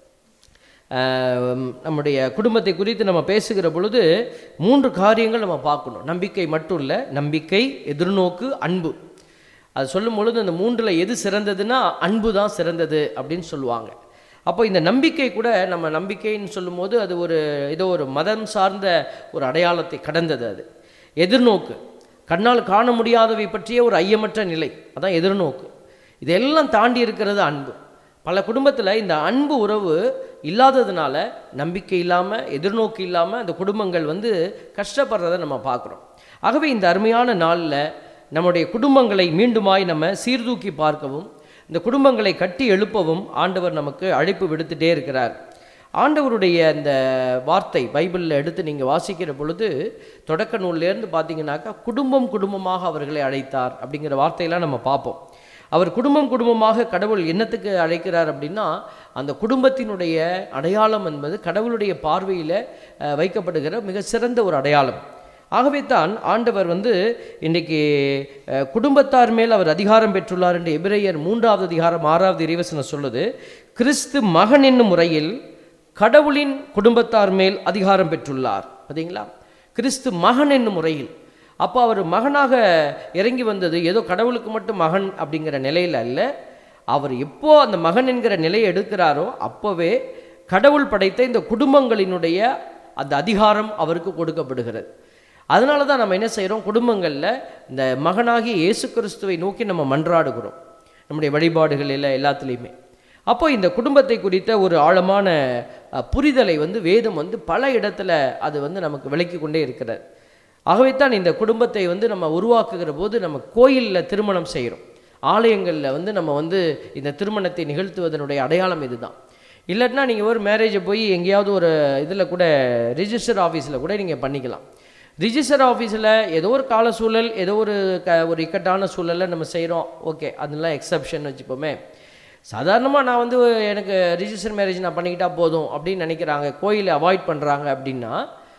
ஆம், நம்முடைய குடும்பத்தை குறித்து நம்ம பேசுகிற பொழுது மூன்று காரியங்கள் நம்ம பார்க்கணும் நம்பிக்கை மட்டும் இல்லை நம்பிக்கை எதிர்நோக்கு அன்பு அது சொல்லும் பொழுது அந்த மூன்றில் எது சிறந்ததுன்னா அன்பு தான் சிறந்தது அப்படின்னு சொல்லுவாங்க அப்போ இந்த நம்பிக்கை கூட நம்ம நம்பிக்கைன்னு சொல்லும்போது அது ஒரு ஏதோ ஒரு மதம் சார்ந்த ஒரு அடையாளத்தை கடந்தது அது எதிர்நோக்கு கண்ணால் காண முடியாதவை பற்றிய ஒரு ஐயமற்ற நிலை அதான் எதிர்நோக்கு இதெல்லாம் தாண்டி இருக்கிறது அன்பு பல குடும்பத்தில் இந்த அன்பு உறவு இல்லாததுனால நம்பிக்கை இல்லாமல் எதிர்நோக்கு இல்லாமல் அந்த குடும்பங்கள் வந்து கஷ்டப்படுறதை நம்ம பார்க்குறோம் ஆகவே இந்த அருமையான நாளில் நம்முடைய குடும்பங்களை மீண்டுமாய் நம்ம சீர்தூக்கி பார்க்கவும் இந்த குடும்பங்களை கட்டி எழுப்பவும் ஆண்டவர் நமக்கு அழைப்பு விடுத்துட்டே இருக்கிறார் ஆண்டவருடைய இந்த வார்த்தை பைபிளில் எடுத்து நீங்கள் வாசிக்கிற பொழுது தொடக்க நூல்லேருந்து பார்த்தீங்கன்னாக்கா குடும்பம் குடும்பமாக அவர்களை அழைத்தார் அப்படிங்கிற வார்த்தையெல்லாம் நம்ம பார்ப்போம் அவர் குடும்பம் குடும்பமாக கடவுள் என்னத்துக்கு அழைக்கிறார் அப்படின்னா அந்த குடும்பத்தினுடைய அடையாளம் என்பது கடவுளுடைய பார்வையில் அஹ், வைக்கப்படுகிற மிக சிறந்த ஒரு அடையாளம் ஆகவே தான் ஆண்டவர் வந்து இன்றைக்கி அஹ், குடும்பத்தார் மேல் அவர் அதிகாரம் பெற்றுள்ளார் என்று எபிரேயர் மூன்றாவது அதிகாரம் ஆறாவது இறைவசனம் சொல்லுது கிறிஸ்து மகன் என்னும் முறையில் கடவுளின் குடும்பத்தார் மேல் அதிகாரம் பெற்றுள்ளார் பார்த்தீங்களா கிறிஸ்து மகன் என்னும் முறையில் அப்போ அவர் மகனாக இறங்கி வந்தது ஏதோ கடவுளுக்கு மட்டும் மகன் அப்படிங்கிற நிலையில் அல்ல அவர் எப்போ அந்த மகன் என்கிற நிலையை எடுக்கிறாரோ அப்போவே கடவுள் படைத்த இந்த குடும்பங்களினுடைய அந்த அதிகாரம் அவருக்கு கொடுக்கப்படுகிறது அதனால தான் நம்ம என்ன செய்கிறோம் குடும்பங்களில் இந்த மகனாகிய இயேசு கிறிஸ்துவை நோக்கி நம்ம மன்றாடுகிறோம் நம்முடைய வழிபாடுகளில் எல்லாத்துலேயுமே அப்போ இந்த குடும்பத்தை குறித்த ஒரு ஆழமான அஹ், புரிதலை வந்து வேதம் வந்து பல இடத்துல அது வந்து நமக்கு விளக்கி கொண்டே இருக்கிறது ஆகவே தான் இந்த குடும்பத்தை வந்து நம்ம உருவாக்குகிற போது நம்ம கோயிலில் திருமணம் செய்கிறோம் ஆலயங்களில் வந்து நம்ம வந்து இந்த திருமணத்தை நிகழ்த்துவதனுடைய அடையாளம் இதுதான் இல்லாட்டினா நீங்கள் ஒரு மேரேஜை போய் எங்கேயாவது ஒரு இதில் கூட ரிஜிஸ்டர் ஆஃபீஸில் கூட நீங்கள் பண்ணிக்கலாம் ரிஜிஸ்டர் ஆஃபீஸில் ஏதோ ஒரு கால சூழல் ஏதோ ஒரு க ஒரு இக்கட்டான சூழலில் நம்ம செய்கிறோம் ஓகே அதெல்லாம் எக்ஸப்ஷன் வச்சுப்போமே சாதாரணமாக நான் வந்து எனக்கு ரிஜிஸ்டர் மேரேஜ் நான் பண்ணிக்கிட்டா போதும் அப்படின்னு நினைக்கிறாங்க கோயிலை அவாய்ட் பண்ணுறாங்க அப்படின்னா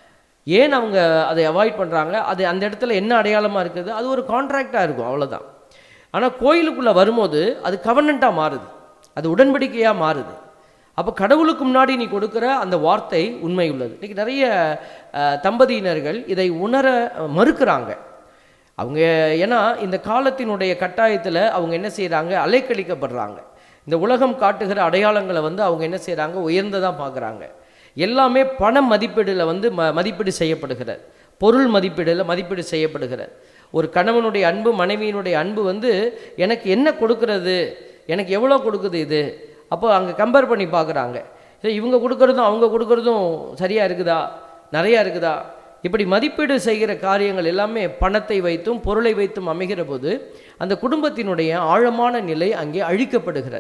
ஏன் அவங்க அதை அவாய்ட் பண்ணுறாங்க அது அந்த இடத்துல என்ன அடையாளமாக இருக்குது அது ஒரு கான்ட்ராக்டாக இருக்கும் அவ்வளோதான் ஆனால் கோயிலுக்குள்ளே வரும்போது அது கவர்னண்ட்டாக மாறுது அது உடன்படிக்கையாக மாறுது அப்போ கடவுளுக்கு முன்னாடி நீ கொடுக்குற அந்த வார்த்தை உண்மை உள்ளது இன்றைக்கி நிறைய அஹ், தம்பதியினர்கள் இதை உணர அஹ், மறுக்கிறாங்க அவங்க ஏன்னா இந்த காலத்தினுடைய கட்டாயத்தில் அவங்க என்ன செய்கிறாங்க அலைக்கழிக்கப்படுறாங்க இந்த உலகம் காட்டுகிற அடையாளங்களை வந்து அவங்க என்ன செய்கிறாங்க உயர்ந்ததாக பார்க்குறாங்க எல்லாமே பண மதிப்பீடில் வந்து ம மதிப்பீடு செய்யப்படுகிறது பொருள் மதிப்பீடில் மதிப்பீடு செய்யப்படுகிறது ஒரு கணவனுடைய அன்பு மனைவியினுடைய அன்பு வந்து எனக்கு என்ன கொடுக்கறது எனக்கு எவ்வளோ கொடுக்குது இது அப்போ அங்கே கம்பேர் பண்ணி பார்க்குறாங்க சரி இவங்க கொடுக்குறதும் அவங்க கொடுக்குறதும் சரியாக இருக்குதா நிறையா இருக்குதா இப்படி மதிப்பீடு செய்கிற காரியங்கள் எல்லாமே பணத்தை வைத்தும் பொருளை வைத்தும் அமைகிற போது அந்த குடும்பத்தினுடைய ஆழமான நிலை அங்கே அழிக்கப்படுகிறது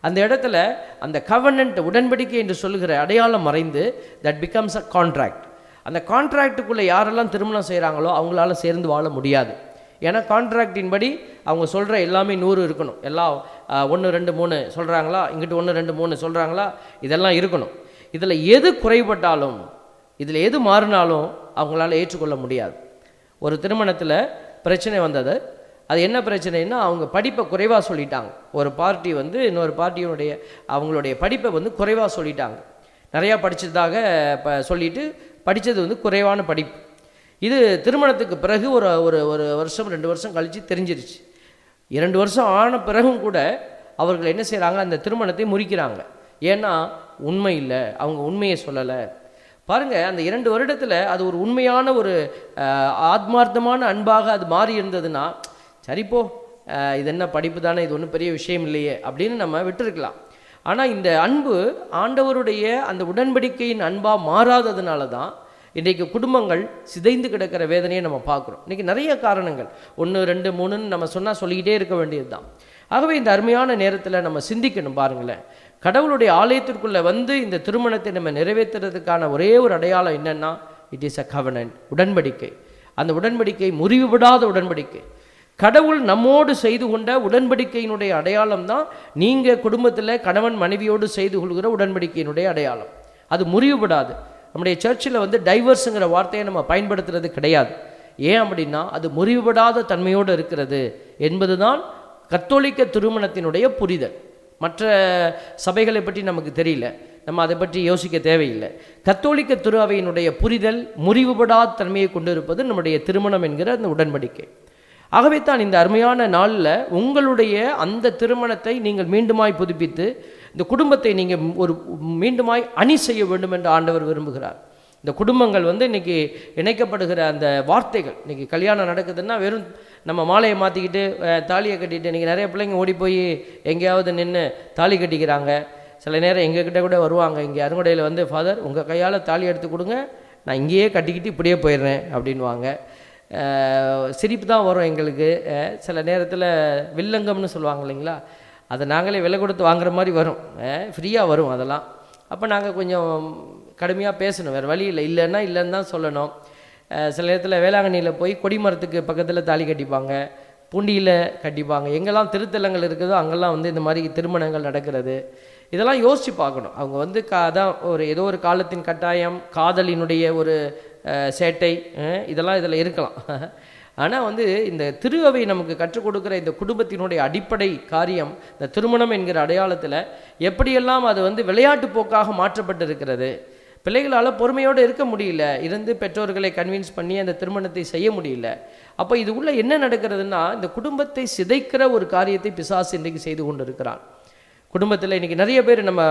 அந்த இடத்துல அந்த கவர்னன்ட் உடன்படிக்கை என்று சொல்லுகிற அடையாளம் மறைந்து தட் பிகம்ஸ் அ கான்ட்ராக்ட் அந்த கான்ட்ராக்டுக்குள்ளே யாரெல்லாம் திருமணம் செய்கிறாங்களோ அவங்களால சேர்ந்து வாழ முடியாது ஏன்னா கான்ட்ராக்டின் படி அவங்க சொல்கிற எல்லாமே நூறு இருக்கணும் எல்லாம் ஒன்று ரெண்டு மூணு சொல்கிறாங்களா இங்கிட்டு ஒன்று ரெண்டு மூணு சொல்கிறாங்களா இதெல்லாம் இருக்கணும் இதில் எது குறைபட்டாலும் இதில் எது மாறினாலும் அவங்களால ஏற்றுக்கொள்ள முடியாது ஒரு திருமணத்தில் பிரச்சனை வந்தது அது என்ன பிரச்சனைன்னா அவங்க படிப்பை குறைவாக சொல்லிட்டாங்க ஒரு பார்ட்டி வந்து இன்னொரு பார்ட்டியினுடைய அவங்களுடைய படிப்பை வந்து குறைவாக சொல்லிட்டாங்க நிறையா படித்ததாக ப சொல்லிட்டு படித்தது வந்து குறைவான படிப்பு இது திருமணத்துக்கு பிறகு ஒரு ஒரு ஒரு வருஷம் ரெண்டு வருஷம் கழித்து தெரிஞ்சிருச்சு இரண்டு வருஷம் ஆன பிறகும் கூட அவர்கள் என்ன செய்கிறாங்க அந்த திருமணத்தை முறிக்கிறாங்க ஏன்னா உண்மை இல்லை அவங்க உண்மையை சொல்லலை பாருங்க அந்த இரண்டு வருடத்தில் அது ஒரு உண்மையான ஒரு அஹ், ஆத்மார்த்தமான அன்பாக அது மாறி இருந்ததுன்னா சரிப்போ அஹ், இது என்ன படிப்பு தானே இது ஒன்றும் பெரிய விஷயம் இல்லையே அப்படின்னு நம்ம விட்டுருக்கலாம் ஆனால் இந்த அன்பு ஆண்டவருடைய அந்த உடன்படிக்கையின் அன்பாக மாறாததுனால தான் இன்றைக்கு குடும்பங்கள் சிதைந்து கிடக்கிற வேதனையை நம்ம பார்க்குறோம் இன்றைக்கி நிறைய காரணங்கள் ஒன்று ரெண்டு மூணுன்னு நம்ம சொன்னால் சொல்லிக்கிட்டே இருக்க வேண்டியது தான் ஆகவே இந்த அருமையான நேரத்தில் நம்ம சிந்திக்கணும் பாருங்களேன் கடவுளுடைய ஆலயத்திற்குள்ளே வந்து இந்த திருமணத்தை நம்ம நிறைவேற்றுறதுக்கான ஒரே ஒரு அடையாளம் என்னன்னா இட் இஸ் அ கவனன்ட் உடன்படிக்கை அந்த உடன்படிக்கை முறிவுபடாத உடன்படிக்கை கடவுள் நம்மோடு செய்து கொண்ட உடன்படிக்கையினுடைய அடையாளம் தான் நீங்கள் குடும்பத்தில் கணவன் மனைவியோடு செய்து கொள்கிற உடன்படிக்கையினுடைய அடையாளம் அது முறிவுபடாது நம்முடைய சர்ச்சில் வந்து டைவர்ஸுங்கிற வார்த்தையை நம்ம பயன்படுத்துறது கிடையாது ஏன் அப்படின்னா அது முறிவுபடாத தன்மையோடு இருக்கிறது என்பதுதான் கத்தோலிக்க திருமணத்தினுடைய புரிதல் மற்ற சபைகளை பற்றி நமக்கு தெரியல நம்ம அதை பற்றி யோசிக்க தேவையில்லை கத்தோலிக்க திரு அவையினுடைய புரிதல் முறிவுபடாத தன்மையை கொண்டிருப்பது நம்முடைய திருமணம் என்கிற அந்த உடன்படிக்கை ஆகவே தான் இந்த அருமையான நாளில் உங்களுடைய அந்த திருமணத்தை நீங்கள் மீண்டுமாய் புதுப்பித்து இந்த குடும்பத்தை நீங்கள் ஒரு மீண்டுமாய் அணி செய்ய வேண்டும் என்று ஆண்டவர் விரும்புகிறார் இந்த குடும்பங்கள் வந்து இன்னைக்கு இணைக்கப்படுகிற அந்த வார்த்தைகள் இன்னைக்கு கல்யாணம் நடக்குதுன்னா வெறும் நம்ம மாலையை மாற்றிக்கிட்டு தாலியை கட்டிட்டு இன்னைக்கு நிறைய பிள்ளைங்க ஓடி போய் எங்கேயாவது நின்று தாலி கட்டிக்கிறாங்க சில நேரம் எங்ககிட்ட கூட வருவாங்க இங்கே அருங்குடையில் வந்து ஃபாதர் உங்கள் கையால் தாலி எடுத்து கொடுங்க நான் இங்கேயே கட்டிக்கிட்டு இப்படியே போயிடுறேன் அப்படின்வாங்க அஹ் சிரிப்பு தான் வரும் எங்களுக்கு அஹ் சில நேரத்தில் வில்லங்கம்னு சொல்லுவாங்க இல்லைங்களா அதை நாங்களே விலை கொடுத்து வாங்குற மாதிரி வரும் ஃப்ரீயாக வரும் அதெல்லாம் அப்போ நாங்கள் கொஞ்சம் கடுமையாக பேசணும் வேறு வழி இல்லை இல்லைன்னா இல்லைன்னு தான் சொல்லணும் அஹ் சில நேரத்தில் வேளாங்கண்ணியில் போய் கொடிமரத்துக்கு பக்கத்தில் தாலி கட்டிப்பாங்க பூண்டியில் கட்டிப்பாங்க எங்கெல்லாம் திருத்தலங்கள் இருக்குதோ அங்கெல்லாம் வந்து இந்த மாதிரி திருமணங்கள் நடக்கிறது இதெல்லாம் யோசித்து பார்க்கணும் அவங்க வந்து கா அதான் ஒரு ஏதோ ஒரு காலத்தின் கட்டாயம் காதலினுடைய ஒரு அஹ், சேட்டை அஹ், இதெல்லாம் இதில் இருக்கலாம் ஆனால் வந்து இந்த திரு அவை நமக்கு கற்றுக் கொடுக்குற இந்த குடும்பத்தினுடைய அடிப்படை காரியம் இந்த திருமணம் என்கிற அடையாளத்தில் எப்படியெல்லாம் அது வந்து விளையாட்டு போக்காக மாற்றப்பட்டிருக்கிறது பிள்ளைகளால் பொறுமையோடு இருக்க முடியல இருந்து பெற்றோர்களை கன்வின்ஸ் பண்ணி அந்த திருமணத்தை செய்ய முடியல அப்போ இது உள்ள என்ன நடக்கிறதுனா இந்த குடும்பத்தை சிதைக்கிற ஒரு காரியத்தை பிசாசு இன்றைக்கு செய்து கொண்டு இருக்கிறான் குடும்பத்தில் இன்றைக்கி நிறைய பேர் நம்ம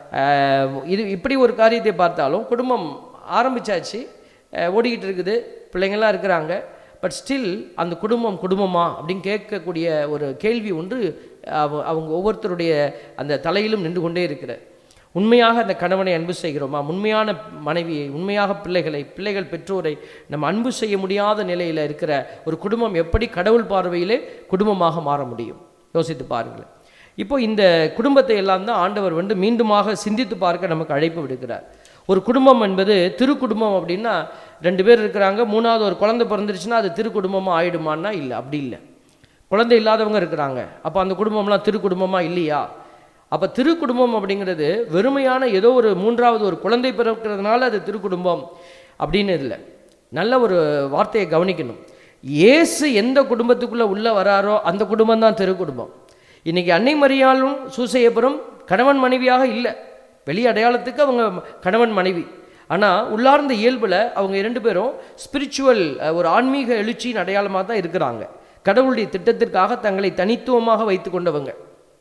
அஹ், இது இப்படி ஒரு காரியத்தை பார்த்தாலும் குடும்பம் ஆரம்பிச்சாச்சு அஹ், ஓடிக்கிட்டு இருக்குது பிள்ளைங்கள்லாம் இருக்கிறாங்க பட் ஸ்டில் அந்த குடும்பம் குடும்பமா அப்படின்னு கேட்கக்கூடிய ஒரு கேள்வி ஒன்று அவ- அவங்க ஒவ்வொருத்தருடைய அந்த தலையிலும் நின்று கொண்டே இருக்கிற உண்மையாக அந்த கணவனை அன்பு செய்கிறோமா உண்மையான மனைவியை உண்மையாக பிள்ளைகளை பிள்ளைகள் பெற்றோரை நம்ம அன்பு செய்ய முடியாத நிலையில் இருக்கிற ஒரு குடும்பம் எப்படி கடவுள் பார்வையிலே குடும்பமாக மாற முடியும் யோசித்து பாருங்களேன் இப்போ இந்த குடும்பத்தை எல்லாம் தான் ஆண்டவர் வந்து மீண்டுமாக சிந்தித்து பார்க்க நமக்கு அழைப்பு விடுக்கிறார் ஒரு குடும்பம் என்பது திரு குடும்பம் அப்படின்னா ரெண்டு பேர் இருக்கிறாங்க மூணாவது ஒரு குழந்தை பிறந்துருச்சுன்னா அது திரு குடும்பமாக ஆயிடுமான்னா இல்லை அப்படி இல்லை குழந்தை இல்லாதவங்க இருக்கிறாங்க அப்போ அந்த குடும்பம்லாம் திரு குடும்பமாக இல்லையா அப்போ திரு குடும்பம் அப்படிங்கிறது வெறுமையான ஏதோ ஒரு மூன்றாவது ஒரு குழந்தை பிறக்கிறதுனால அது திரு குடும்பம் அப்படின்னு இல்லை நல்ல ஒரு வார்த்தையை கவனிக்கணும் இயேசு எந்த குடும்பத்துக்குள்ளே உள்ளே வராரோ அந்த குடும்பம் தான் திரு குடும்பம் இன்னைக்கு அன்னை மரியாளும் சூசையபுரம் கணவன் மனைவியாக இல்லை வெளி அடையாளத்துக்கு அவங்க கணவன் மனைவி ஆனால் உள்ளார்ந்த இயல்பில் அவங்க இரண்டு பேரும் ஸ்பிரிச்சுவல் ஒரு ஆன்மீக எழுச்சியின் அடையாளமாக தான் இருக்கிறாங்க கடவுளுடைய திட்டத்திற்காக தங்களை தனித்துவமாக வைத்து கொண்டவங்க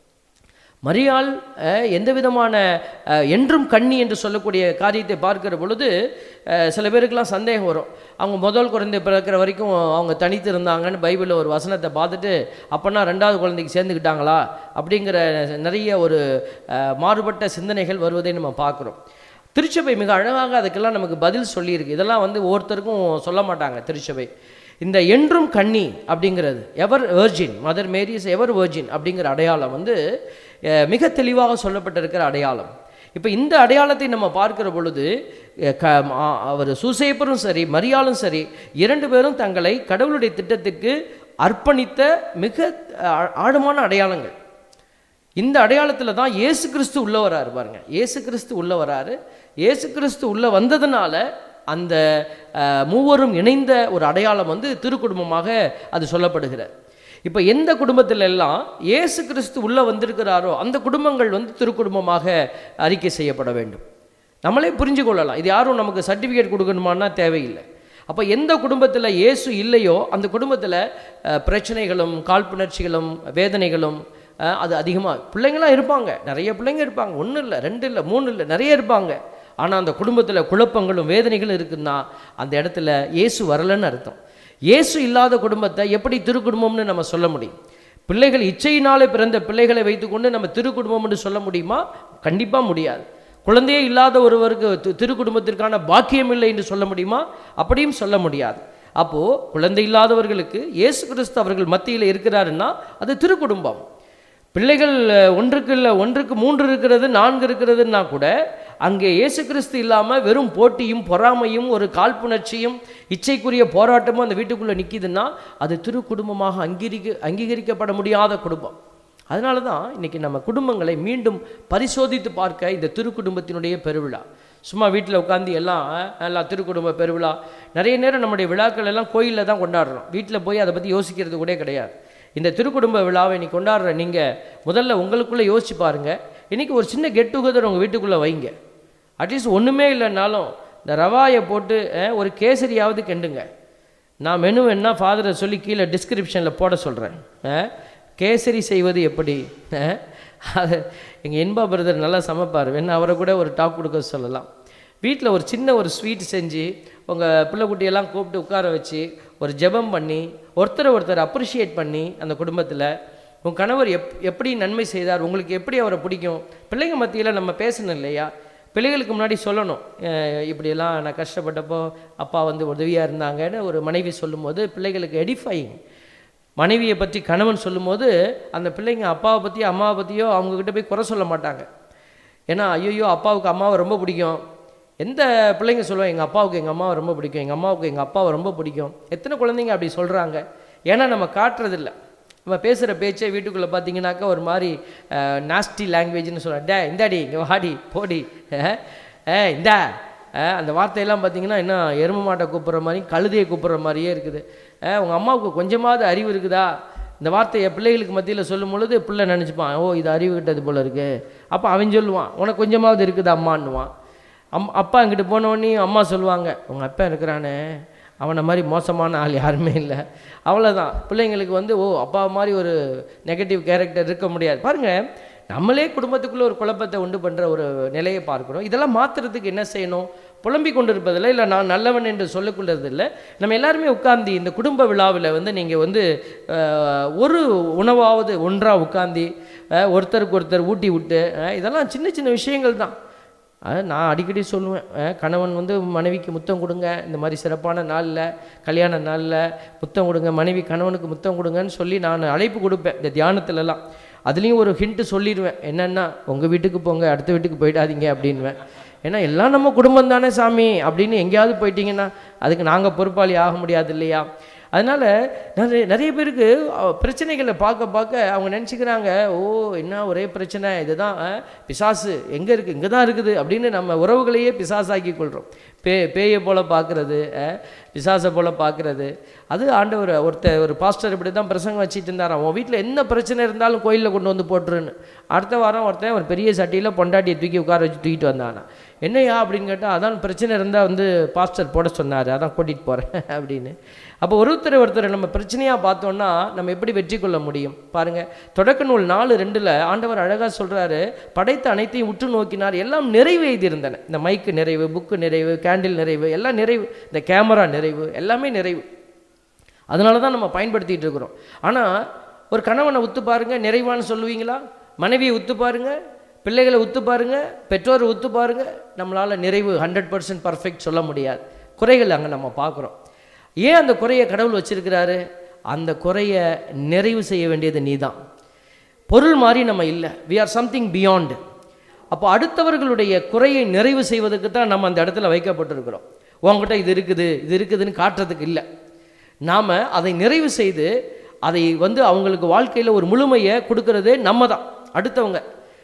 மரியாள் அஹ், எந்த விதமான அஹ், என்றும் கண்ணி என்று சொல்லக்கூடிய காரியத்தை பார்க்கிற பொழுது அஹ், சில பேருக்கெல்லாம் சந்தேகம் வரும் அவங்க முதல் குழந்தை பிறக்கிற வரைக்கும் அவங்க தனித்து இருந்தாங்கன்னு பைபிளில் ஒரு வசனத்தை பார்த்துட்டு அப்போனா ரெண்டாவது குழந்தைக்கு சேர்ந்துக்கிட்டாங்களா அப்படிங்கிற நிறைய ஒரு அஹ், மாறுபட்ட சிந்தனைகள் வருவதை நம்ம பார்க்குறோம் திருச்சபை மிக அழகாக அதுக்கெல்லாம் நமக்கு பதில் சொல்லியிருக்கு இதெல்லாம் வந்து ஒவ்வொருத்தருக்கும் சொல்ல மாட்டாங்க திருச்சபை இந்த என்றும் கன்னி அப்படிங்கிறது ever virgin mother Mary is ever virgin அப்படிங்கிற அடையாளம் வந்து அஹ், மிக தெளிவாக சொல்லப்பட்டிருக்கிற அடையாளம் இப்போ இந்த அடையாளத்தை நம்ம பார்க்கிற பொழுது அஹ், க ஆ- அவர் சூசேப்பரும் சரி மரியாளும் சரி இரண்டு பேரும் தங்களை கடவுளுடைய திட்டத்திற்கு அர்ப்பணித்த மிக அஹ், ஆழமான அடையாளங்கள் இந்த அடையாளத்தில் தான் இயேசு கிறிஸ்து உள்ள வராரு பாருங்க இயேசு கிறிஸ்து உள்ள வராரு இயேசு கிறிஸ்து உள்ள வந்ததுனால அந்த அஹ், மூவரும் இணைந்த ஒரு அடையாளம் வந்து திருக்குடும்பமாக அது சொல்லப்படுகிறது இப்போ எந்த குடும்பத்தில் எல்லாம் இயேசு கிறிஸ்து உள்ள வந்திருக்கிறாரோ அந்த குடும்பங்கள் வந்து திருக்குடும்பமாக அறிக்கை செய்யப்பட வேண்டும் நம்மளே புரிஞ்சு கொள்ளலாம் இது யாரும் நமக்கு சர்டிஃபிகேட் கொடுக்கணுமான்னா தேவையில்லை அப்போ எந்த குடும்பத்தில் இயேசு இல்லையோ அந்த குடும்பத்தில் பிரச்சனைகளும் காழ்ப்புணர்ச்சிகளும் வேதனைகளும் அஹ், அது அதிகமாக பிள்ளைங்களாம் இருப்பாங்க நிறைய பிள்ளைங்க இருப்பாங்க ஒன்றும் இல்லை ரெண்டு இல்லை மூணு இல்லை நிறைய இருப்பாங்க ஆனால் அந்த குடும்பத்தில் குழப்பங்களும் வேதனைகளும் இருக்குன்னா அந்த இடத்துல இயேசு வரலன்னு அர்த்தம் இயேசு இல்லாத குடும்பத்தை எப்படி திருக்குடும்பம்னு நம்ம சொல்ல முடியும் பிள்ளைகள் இச்சையினாலே பிறந்த பிள்ளைகளை வைத்துக்கொண்டு நம்ம திருக்குடும்பம்னு சொல்ல முடியுமா கண்டிப்பாக முடியாது குழந்தையே இல்லாத ஒருவருக்கு தி- திருக்குடும்பத்திற்கான பாக்கியம் இல்லை என்று சொல்ல முடியுமா அப்படியும் சொல்ல முடியாது அப்போது குழந்தை இல்லாதவர்களுக்கு இயேசு கிறிஸ்து அவர்கள் மத்தியில் இருக்கிறாருன்னா அது திருக்குடும்பம் பிள்ளைகள் அஹ், ஒன்றுக்கு இல்லை ஒன்றுக்கு மூன்று இருக்கிறது நான்கு இருக்கிறதுன்னா கூட அங்கே இயேசு கிறிஸ்து இல்லாமல் வெறும் போட்டியும் பொறாமையும் ஒரு காழ்ப்புணர்ச்சியும் இச்சைக்குரிய போராட்டமும் அந்த வீட்டுக்குள்ளே நிற்கிதுன்னா அது திரு குடும்பமாக அங்கீகரிக்க அங்கீகரிக்கப்பட முடியாத குடும்பம் அதனால தான் இன்றைக்கி நம்ம குடும்பங்களை மீண்டும் பரிசோதித்து பார்க்க இந்த திருக்குடும்பத்தினுடைய பெருவிழா சும்மா வீட்டில் உட்காந்து எல்லாம் அஹ், எல்லாம் திருக்குடும்ப பெருவிழா நிறைய நேரம் நம்முடைய விழாக்கள் எல்லாம் கோயிலில் தான் கொண்டாடுறோம் வீட்டில் போய் அதை பற்றி யோசிக்கிறது கூட கிடையாது இந்த திருக்குடும்ப விழாவை இன்னைக்கு கொண்டாடுற நீங்கள் முதல்ல உங்களுக்குள்ளே யோசிச்சு பாருங்கள் இன்றைக்கி ஒரு சின்ன கெட் டுகெதர் உங்கள் வீட்டுக்குள்ளே வைங்க அட்லீஸ்ட் ஒன்றுமே இல்லைனாலும் இந்த ரவாயை போட்டு அஹ், ஒரு கேசரியாவது கெண்டுங்க நான் மெனு வேணா ஃபாதரை சொல்லி கீழே டிஸ்கிரிப்ஷனில் போட சொல்கிறேன் கேசரி செய்வது எப்படி அஹ், அது எங்கள் இன்பா பிரதர் நல்லா சமைப்பார் வேணா அவரை கூட ஒரு டாக் கொடுக்க சொல்லலாம் வீட்டில் ஒரு சின்ன ஒரு ஸ்வீட் செஞ்சு உங்கள் பிள்ளைக்குட்டியெல்லாம் கூப்பிட்டு உட்கார வச்சு ஒரு ஜெபம் பண்ணி ஒருத்தரை ஒருத்தர் அப்ரிஷியேட் பண்ணி அந்த குடும்பத்தில் உன் கணவர் எப் எப்படி நன்மை செய்தார் உங்களுக்கு எப்படி அவரை பிடிக்கும் பிள்ளைங்க மத்தியில் நம்ம பேசணும் இல்லையா பிள்ளைகளுக்கு முன்னாடி சொல்லணும் அஹ் இப்படியெல்லாம் நான் கஷ்டப்பட்டப்போ அப்பா வந்து உதவியாக இருந்தாங்கன்னு ஒரு மனைவி சொல்லும்போது பிள்ளைகளுக்கு எடிஃபைங் மனைவியை பற்றி கணவன் சொல்லும்போது அந்த பிள்ளைங்க அப்பாவை பற்றியோ அம்மாவை பற்றியோ அவங்கக்கிட்ட போய் குறை சொல்ல மாட்டாங்க ஏன்னா ஐயோ அப்பாவுக்கு அம்மாவை ரொம்ப பிடிக்கும் எந்த பிள்ளைங்க சொல்லுவாங்க எங்கள் அப்பாவுக்கு எங்கள் அம்மாவை ரொம்ப பிடிக்கும் எங்கள் அம்மாவுக்கு எங்கள் அப்பாவை ரொம்ப பிடிக்கும் எத்தனை குழந்தைங்க அப்படி சொல்கிறாங்க ஏன்னா நம்ம காட்டுறதில்ல நம்ம பேசுகிற பேச்சே வீட்டுக்குள்ளே பார்த்தீங்கன்னாக்கா ஒரு மாதிரி நாஸ்டி லாங்குவேஜ்னு சொல்கிறேன் டே இந்தாடி இங்கே வாடி போடி அஹ், ஏ இந்தா அஹ், அந்த வார்த்தையெல்லாம் பார்த்தீங்கன்னா என்ன எரும மாட்டை கூப்பிட்ற மாதிரி கழுதையை கூப்பிட்ற மாதிரியே இருக்குது உங்கள் அம்மாவுக்கு கொஞ்சமாவது அறிவு இருக்குதா இந்த வார்த்தையை பிள்ளைகளுக்கு மத்தியில் சொல்லும் பொழுது பிள்ளை நினச்சிப்பான் ஓ இது அறிவு கிட்டது போல இருக்கு அப்போ அவன் சொல்லுவான் உனக்கு கொஞ்சமாவது இருக்குது அம்மான்னுவான் அம் அப்பா இங்கிட்டு போனவொடனே அம்மா சொல்லுவாங்க உங்கள் அப்பா இருக்கிறானே அவனை மாதிரி மோசமான ஆள் யாருமே இல்லை அவ்வளோதான் பிள்ளைங்களுக்கு வந்து ஓ அப்பா மாதிரி ஒரு நெகட்டிவ் கேரக்டர் இருக்க முடியாது பாருங்கள் நம்மளே குடும்பத்துக்குள்ளே ஒரு குழப்பத்தை உண்டு பண்ணுற ஒரு நிலையை பார்க்குறோம் இதெல்லாம் மாற்றுறதுக்கு என்ன செய்யணும் புலம்பிக் கொண்டிருப்பதில்லை இல்லை நான் நல்லவன் என்று சொல்லிக்கொள்றது இல்லை நம்ம எல்லாருமே உட்கார்ந்து இந்த குடும்ப விழாவில் வந்து நீங்கள் வந்து அஹ், ஒரு உணவாவது ஒன்றாக உட்காந்து ஒருத்தருக்கு ஒருத்தர் ஊட்டி விட்டு அஹ், இதெல்லாம் சின்ன சின்ன விஷயங்கள் தான் அது நான் அடிக்கடி சொல்லுவேன் அஹ், கணவன் வந்து மனைவிக்கு முத்தம் கொடுங்க இந்த மாதிரி சிறப்பான நாளில் கல்யாண நாளில் முத்தம் கொடுங்க மனைவி கணவனுக்கு முத்தம் கொடுங்கன்னு சொல்லி நான் அழைப்பு கொடுப்பேன் இந்த தியானத்துலலாம் அதுலேயும் ஒரு ஹிண்ட்டு சொல்லிடுவேன் என்னென்னா உங்கள் வீட்டுக்கு போங்க அடுத்த வீட்டுக்கு போயிடாதீங்க அப்படின்வேன் ஏன்னா எல்லாம் நம்ம குடும்பம் தானே சாமி அப்படின்னு எங்கேயாவது போயிட்டீங்கன்னா அதுக்கு நாங்கள் பொறுப்பாளி ஆக முடியாது இல்லையா அதனால் நிறைய நிறைய பேருக்கு அஹ், பிரச்சனைகளை பார்க்க பார்க்க அவங்க நினச்சிக்கிறாங்க ஓ என்ன ஒரே பிரச்சனை இதுதான் அஹ், பிசாசு எங்கே இருக்குது இங்கே தான் இருக்குது அப்படின்னு நம்ம உறவுகளையே பிசாசாக்கி கொள்கிறோம் பே பேயை போல் பார்க்குறது பிசாசை போல் பார்க்குறது அது ஆண்டவர் ஒருத்தர் ஒரு பாஸ்டர் இப்படி தான் பிரசங்கம் வச்சுட்டு இருந்தாராம் உன் வீட்டில் என்ன பிரச்சனை இருந்தாலும் கோயிலில் கொண்டு வந்து போட்டுருன்னு அடுத்த வாரம் ஒருத்தன் ஒரு பெரிய சட்டியில் பொண்டாட்டியை தூக்கி உட்கார வச்சு தூக்கிட்டு வந்தானா என்னையா அப்படின்னு கேட்டால் அதான் பிரச்சனை இருந்தால் வந்து பாஸ்டர் போட சொன்னார் அதான் கூட்டிகிட்டு போகிறேன் அப்படின்னு அப்போ ஒருத்தர் ஒருத்தர் நம்ம பிரச்சனையாக பார்த்தோன்னா நம்ம எப்படி வெற்றி கொள்ள முடியும் பாருங்கள் தொடக்க நூல் நாலு ரெண்டில் ஆண்டவர் அழகாக சொல்கிறாரு படைத்த அனைத்தையும் உற்று நோக்கினார் எல்லாம் நிறைவு எழுதியிருந்தன இந்த மைக்கு நிறைவு புக்கு நிறைவு கேண்டில் நிறைவு எல்லாம் நிறைவு இந்த கேமரா நிறைவு எல்லாமே நிறைவு அதனால தான் நம்ம பயன்படுத்திகிட்டு இருக்கிறோம் ஆனால் ஒரு கணவனை உத்து பாருங்க நிறைவான்னு சொல்லுவீங்களா மனைவியை உத்து பாருங்க பிள்ளைகளை உத்து பாருங்க பெற்றோரை உத்து பாருங்க நம்மளால் நிறைவு ஹண்ட்ரட் பர்சன்ட் பர்ஃபெக்ட் சொல்ல முடியாது குறைகள் அங்கே நம்ம பார்க்குறோம் ஏன் அந்த குறையை கடவுள் வச்சிருக்கிறாரு அந்த குறையை நிறைவு செய்ய வேண்டியது நீதான் பொருள் மாதிரி நம்ம இல்லை வி ஆர் சம்திங் பியாண்ட் அப்போ அடுத்தவர்களுடைய குறையை நிறைவு செய்வதற்கு தான் நம்ம அந்த இடத்துல வைக்கப்பட்டிருக்கிறோம் உங்ககிட்ட இது இருக்குது இது இருக்குதுன்னு காட்டுறதுக்கு இல்லை நாம் அதை நிறைவு செய்து அதை வந்து அவங்களுக்கு வாழ்க்கையில் ஒரு முழுமையை கொடுக்கறதே நம்ம தான் அடுத்தவங்க